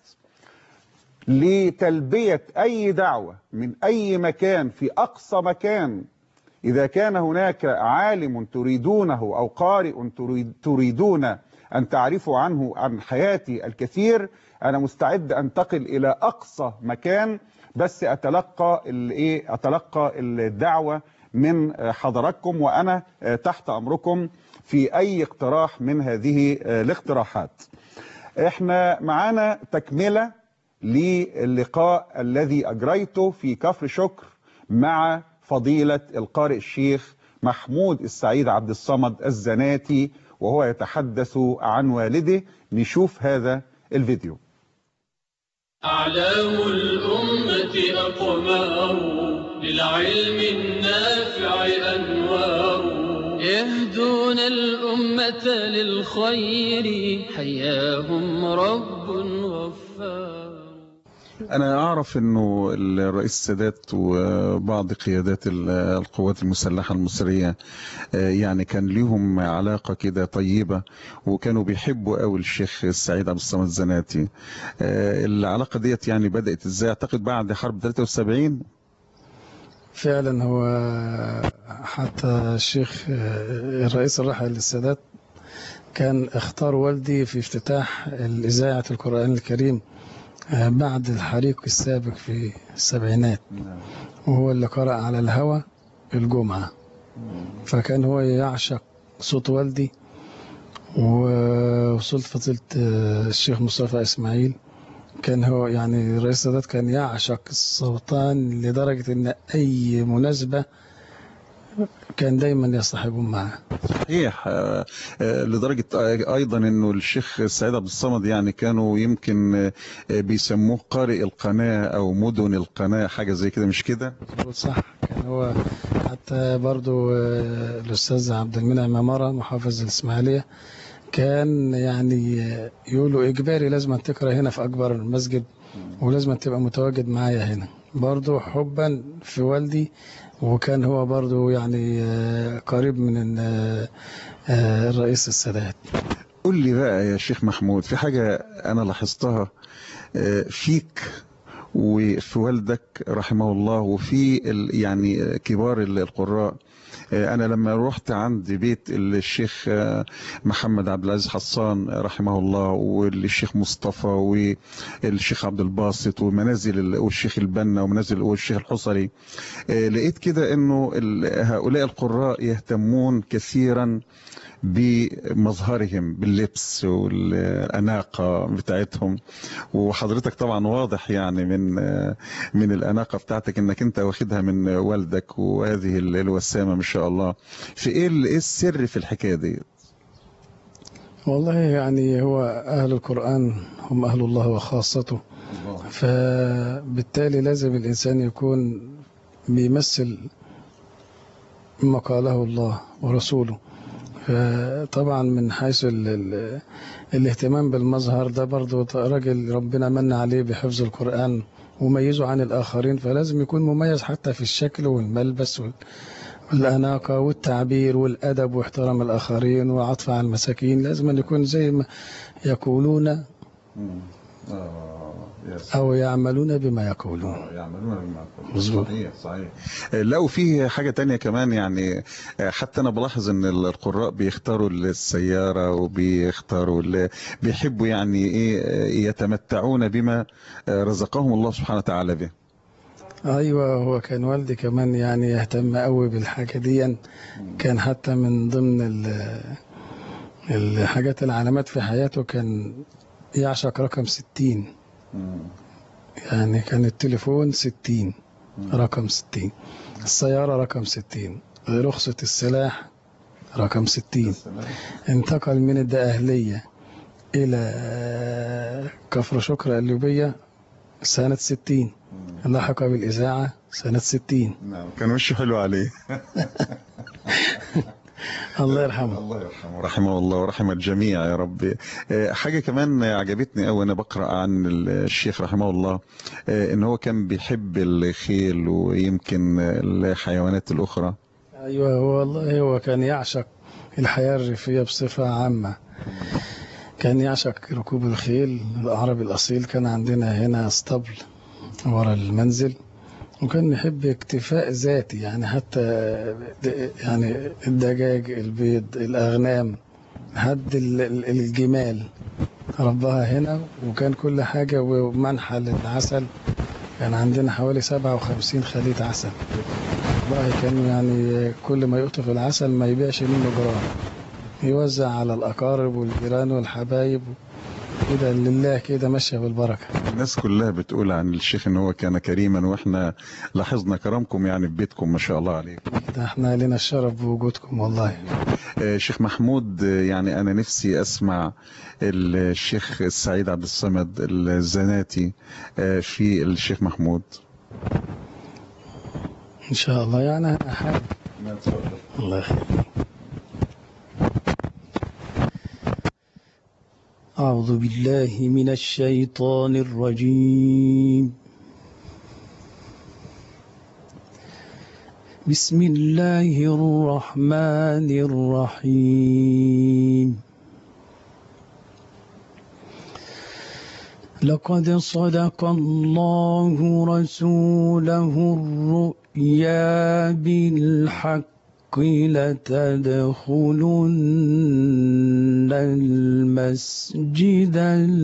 لتلبية أي دعوة من أي مكان في أقصى مكان إذا كان هناك عالم تريدونه أو قارئ تريد- تريدون أن تعرفوا عنه عن حياتي الكثير أنا مستعد أنتقل إلى أقصى مكان بس أتلقى الإيه أتلقى الدعوة من حضراتكم وأنا تحت أمركم في أي اقتراح من هذه الاقتراحات احنا معانا تكملة للقاء الذي أجريته في كفر شكر مع فضيلة القارئ الشيخ محمود السعيد عبد الصمد الزناتي وهو يتحدث عن والده نشوف هذا الفيديو أعلام الأمة أقمار للعلم النافع أنوار يهدون الأمة للخير حياهم رب غفار أنا أعرف أنه الرئيس السادات وبعض قيادات ال- القوات المسلحة المصرية آه، يعني كان ليهم علاقة كده طيبة وكانوا بيحبوا قوي الشيخ السعيد عبد الصمد الزناتي آه، العلاقة ديت يعني بدأت إزاي أعتقد بعد حرب 73 فعلا هو حتى الشيخ الرئيس الراحل للسادات كان اختار والدي في افتتاح الإذاعة القرآن الكريم بعد الحريق السابق في السبعينات وهو اللي قرأ على الهوى الجمعة فكان هو يعشق صوت والدي ووصلت فضيلة الشيخ مصطفى إسماعيل كان هو يعني رئيس السادات كان يعشق السلطان لدرجة ان اي مناسبة كان دايما يصطحبون معه صحيح آه، آه، لدرجة آه، أيضا أنه الشيخ السعيد عبد الصمد يعني كانوا يمكن آه، بيسموه قارئ القناة أو مدن القناة حاجة زي كده مش كده؟ مظبوط صح كان هو حتى برضو آه، الأستاذ عبد المنعم عمارة محافظ الإسماعيلية كان يعني آه، يقولوا إجباري لازم تقرأ هنا في أكبر المسجد ولازم تبقى متواجد معايا هنا برضو حبا في والدي وكان هو برضو يعني آه، قريب من آه، آه، الرئيس السادات قول لي بقى يا شيخ محمود في حاجة أنا لاحظتها آه، فيك وفي والدك رحمه الله وفي ال- يعني كبار ال- القراء آه، أنا لما رحت عند بيت الشيخ آه، محمد عبد العزيز حسان رحمه الله والشيخ مصطفى والشيخ عبد الباسط ومنازل ال- والشيخ البنا ومنازل والشيخ الحصري آه، لقيت كده إنه ال- هؤلاء القراء يهتمون كثيرا بمظهرهم باللبس والأناقة بتاعتهم وحضرتك طبعا واضح يعني من من الأناقة بتاعتك انك انت واخدها من والدك وهذه الوسامة ما شاء الله في ايه ال- إيه السر في الحكاية دي والله يعني هو أهل القرآن هم أهل الله وخاصته فبالتالي لازم الإنسان يكون بيمثل ما قاله الله ورسوله فطبعا من حيث ال ال الاهتمام بالمظهر ده برضو راجل ربنا من عليه بحفظ القرآن وميزه عن الآخرين فلازم يكون مميز حتى في الشكل والملبس وال- والأناقة والتعبير والأدب واحترام الآخرين وعطف على المساكين لازم أن يكون زي ما يقولون أو يعملون بما يقولون يعملون بما مظبوط. صحيح صحيح لا وفي حاجة تانية كمان يعني حتى أنا بلاحظ إن القراء بيختاروا السيارة وبيختاروا ال- بيحبوا يعني إيه يتمتعون بما رزقهم الله سبحانه وتعالى به ايوه هو كان والدي كمان يعني يهتم قوي بالحاجه دي كان حتى من ضمن ال- الحاجات العلامات في حياته كان يعشق رقم 60 يعني كان التليفون 60 رقم 60 السيارة رقم 60 رخصة السلاح رقم 60 انتقل من الدقهلية إلى كفر شكر الليبية سنة 60 لحق بالإذاعة سنة 60 نعم كان وشه حلو عليه الله يرحمه الله يرحمه رحمه الله ورحم الجميع يا رب آه، حاجة كمان عجبتني قوي أنا بقرأ عن الشيخ رحمه الله آه، إن هو كان بيحب الخيل ويمكن الحيوانات الأخرى أيوة هو والله هو كان يعشق الحياة الريفية بصفة عامة كان يعشق ركوب الخيل الأعرابي الأصيل كان عندنا هنا اسطبل ورا المنزل وكان يحب اكتفاء ذاتي يعني حتى يعني الدجاج البيض الأغنام حد ال- ال- الجمال ربها هنا وكان كل حاجة ومنحى للعسل كان عندنا حوالي 57 خليط عسل والله كان يعني كل ما يقطف العسل ما يبيعش منه جرام يوزع على الأقارب والجيران والحبايب كده لله كده ماشية بالبركة الناس كلها بتقول عن الشيخ إن هو كان كريما وإحنا لاحظنا كرمكم يعني في بيتكم ما شاء الله عليكم ده احنا لنا الشرف بوجودكم والله آه، شيخ محمود آه، يعني أنا نفسي أسمع الشيخ السعيد عبد الصمد الزناتي آه، في الشيخ محمود إن شاء الله يعني أنا حابب الله يخليك أعوذ بالله من الشيطان الرجيم بسم الله الرحمن الرحيم لقد صدق الله رسوله الرؤيا بالحق لتدخلن المسجد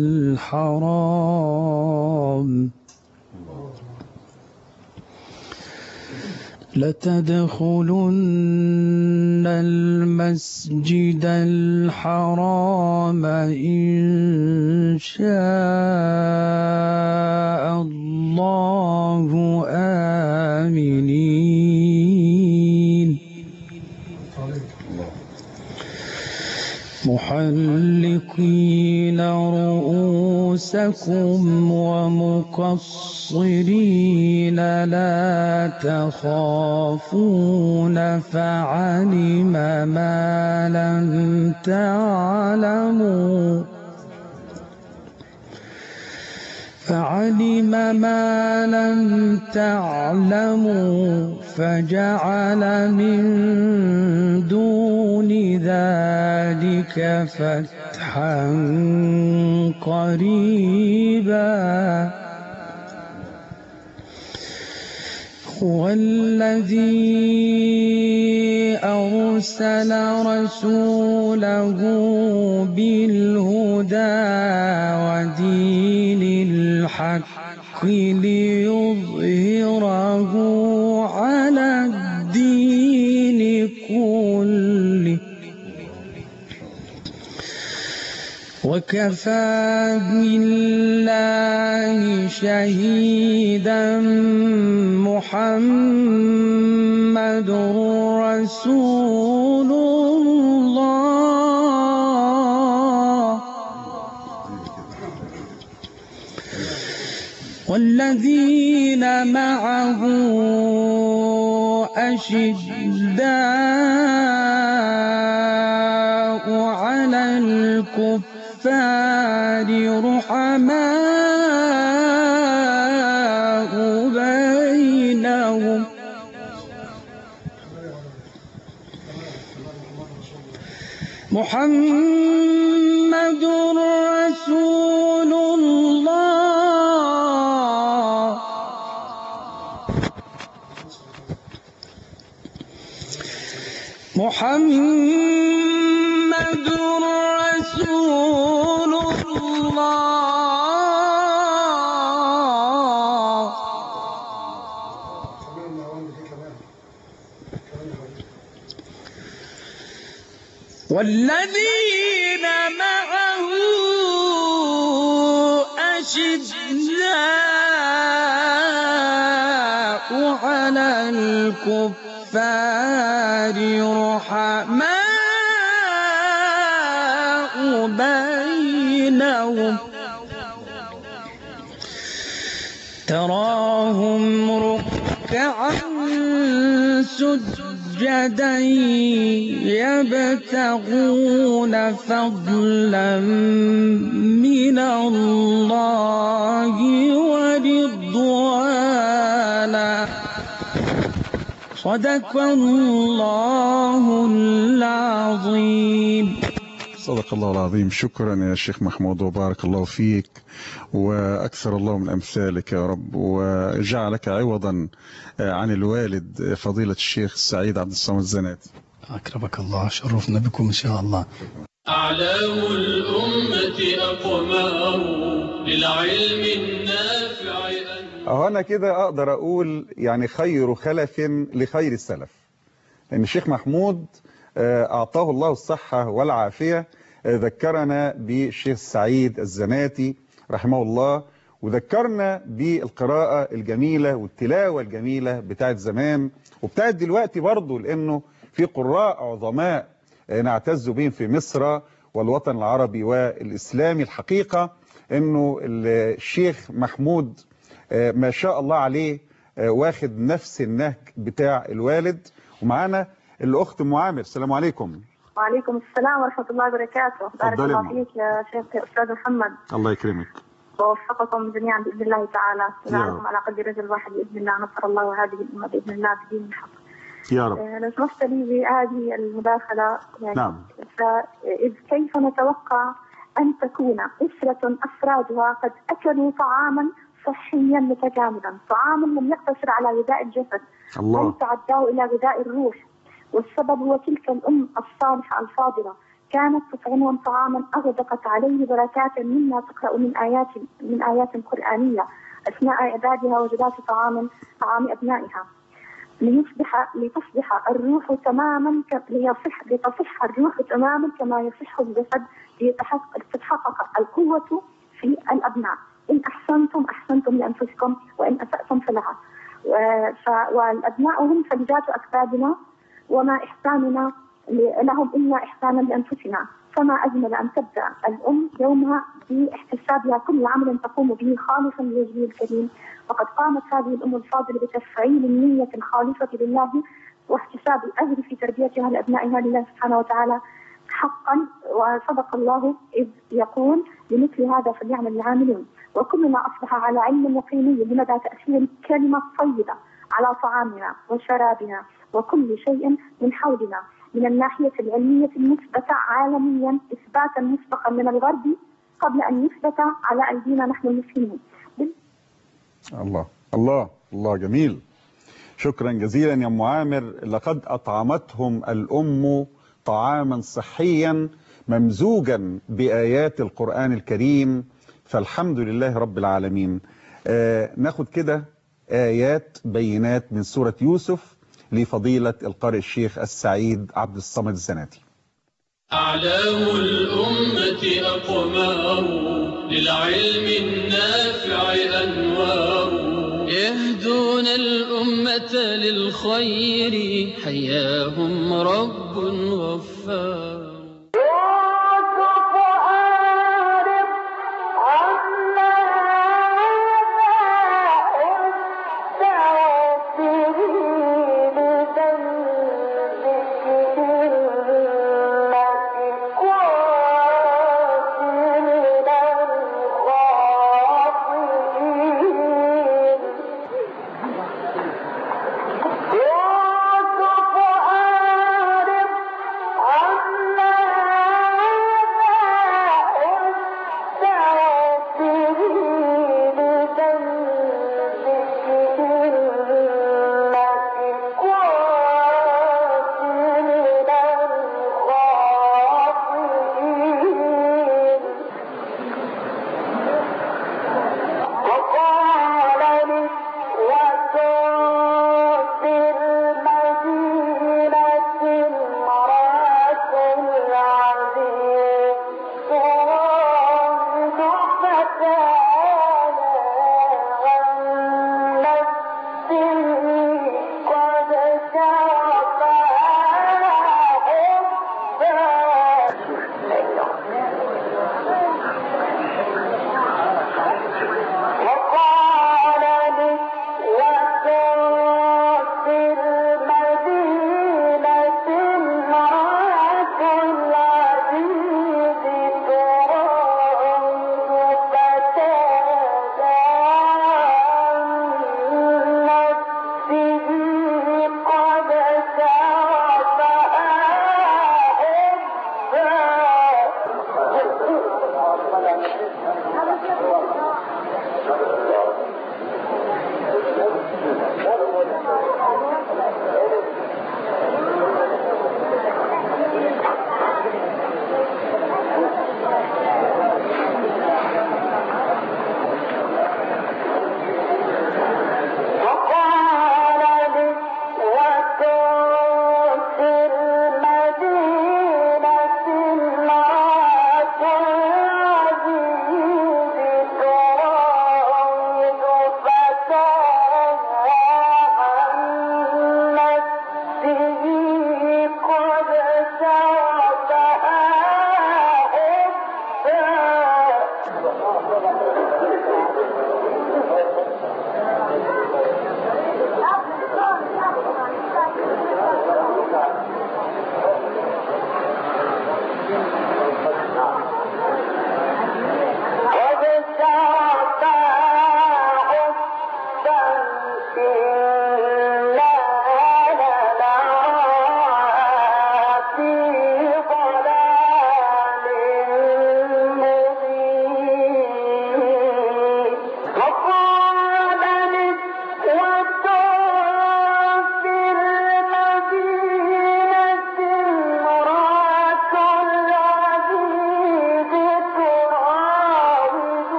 الحرام لتدخلن المسجد الحرام إن شاء الله آمنين محلقين رؤوسكم ومقصرين لا تخافون فعلم ما لم تعلموا فعلم ما لم تعلموا فجعل من دون ذلك فتحا قريبا هو الذي أرسل رسوله بالهدى ودين الحق ليظهره على الدين كله وكفى بالله شهيدا محمد رسول الله والذين معه أشداء على الكفار رحماء بينهم محمد رسول الله محمد رسول الله والذين معه أشداء على الكفار رحماء بينهم تراهم ركعا سجدا يبتغون فضلا من الله ورضوانا صدق الله العظيم صدق الله العظيم شكرا يا شيخ محمود وبارك الله فيك وأكثر الله من أمثالك يا رب وجعلك عوضا عن الوالد فضيلة الشيخ السعيد عبد الصمد الزناتي أكرمك الله شرفنا بكم إن شاء الله أعلام الأمة أقمار للعلم النافع أن أهو أنا كده أقدر أقول يعني خير خلف لخير السلف لأن الشيخ محمود آه، أعطاه الله الصحة والعافية آه، ذكرنا بالشيخ السعيد الزناتي رحمه الله وذكرنا بالقراءة الجميلة والتلاوة الجميلة بتاعت زمان وبتاعت دلوقتي برضو لأنه في قراء عظماء آه، نعتز بهم في مصر والوطن العربي والإسلامي الحقيقة أنه الشيخ محمود آه، ما شاء الله عليه آه، واخد نفس النهج بتاع الوالد ومعانا الأخت أم عامر السلام عليكم وعليكم السلام ورحمة الله وبركاته بارك اتفضلي الله معنا. فيك يا شيخ أستاذ محمد الله يكرمك ووفقكم جميعا بإذن الله تعالى يا وجعلكم رب. على قدر رجل واحد بإذن الله نصر الله هذه الأمة بإذن الله بدين الحق يا رب آه، لو سمحت لي بهذه المداخلة يعني نعم. فإذ كيف نتوقع أن تكون أسرة أفرادها قد أكلوا طعاما صحيا متكاملا طعاما لم يقتصر على غذاء الجسد الله. بل تعداه إلى غذاء الروح والسبب هو تلك الأم الصالحة الفاضلة كانت تطعمهم طعاما أغدقت عليه بركات مما تقرأ من آيات من آيات قرآنية أثناء إعدادها وجبات طعام طعام أبنائها ليصبح لتصبح الروح تماما ك- ليصح لتصح الروح تماما كما يصح الجسد ليتحقق تتحقق القوة في الأبناء إن أحسنتم أحسنتم لأنفسكم وإن أسأتم فلها و- ف- والأبناء هم فلذات أكبادنا وما إحساننا ل- لهم إلا إحسانا لأنفسنا فما أجمل أن تبدأ الأم يومها باحتسابها كل عمل تقوم به خالصا لوجهه الكريم وقد قامت هذه الأم الفاضلة بتفعيل النية الخالصة لله واحتساب الأجر في تربيتها لأبنائها لله سبحانه وتعالى حقا وصدق الله إذ يقول لمثل هذا فليعمل العاملون وكلنا أصبح على علم يقيني بمدى تأثير الكلمة الطيبة على طعامنا وشرابنا وكل شيء من حولنا من الناحية العلمية المثبتة عالميا إثباتا مسبقا من الغرب قبل أن يثبت على أيدينا نحن المسلمين الله الله الله جميل شكرا جزيلا يا ام عامر لقد اطعمتهم الام طعاما صحيا ممزوجا بايات القران الكريم فالحمد لله رب العالمين آه ناخد كده ايات بينات من سوره يوسف لفضيله القارئ الشيخ السعيد عبد الصمد الزناتي أعلام الأمة أقمار للعلم النافع أنوار يهدون الأمة للخير حياهم رب غفار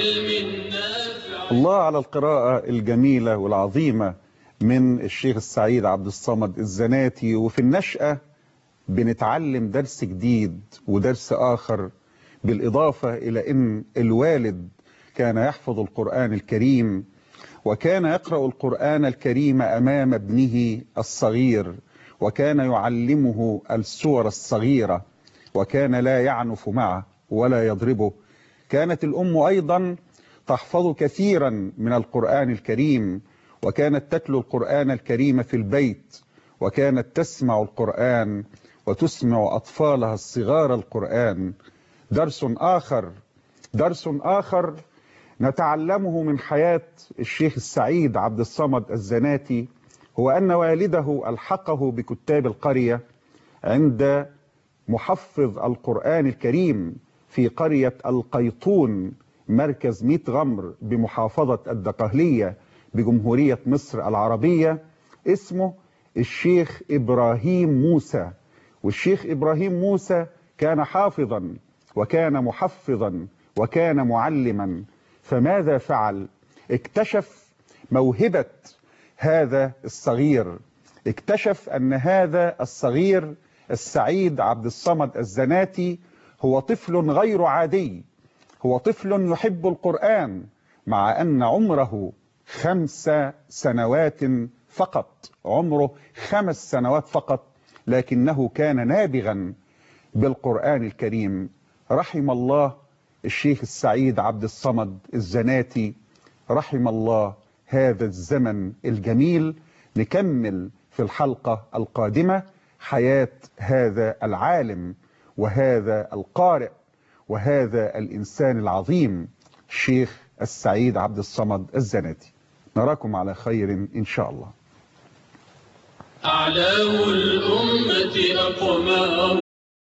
للعلم النافع الله على القراءة الجميلة والعظيمة من الشيخ السعيد عبد الصمد الزناتي وفي النشأة بنتعلم درس جديد ودرس آخر بالإضافة إلى أن الوالد كان يحفظ القرآن الكريم وكان يقرأ القرآن الكريم أمام ابنه الصغير وكان يعلمه السور الصغيرة وكان لا يعنف معه ولا يضربه كانت الأم أيضا تحفظ كثيرا من القرآن الكريم وكانت تتلو القرآن الكريم في البيت وكانت تسمع القرآن وتسمع أطفالها الصغار القرآن درس آخر درس آخر نتعلمه من حياة الشيخ السعيد عبد الصمد الزناتي هو أن والده ألحقه بكتاب القرية عند محفظ القرآن الكريم في قرية القيطون مركز ميت غمر بمحافظة الدقهلية بجمهورية مصر العربية اسمه الشيخ إبراهيم موسى والشيخ إبراهيم موسى كان حافظا وكان محفظا وكان معلما فماذا فعل اكتشف موهبة هذا الصغير اكتشف أن هذا الصغير السعيد عبد الصمد الزناتي هو طفل غير عادي هو طفل يحب القرآن مع أن عمره خمس سنوات فقط عمره خمس سنوات فقط لكنه كان نابغا بالقرآن الكريم رحم الله الشيخ السعيد عبد الصمد الزناتي رحم الله هذا الزمن الجميل نكمل في الحلقة القادمة حياة هذا العالم وهذا القارئ وهذا الإنسان العظيم الشيخ السعيد عبد الصمد الزناتي نراكم على خير إن شاء الله أعلام الأمة أقمار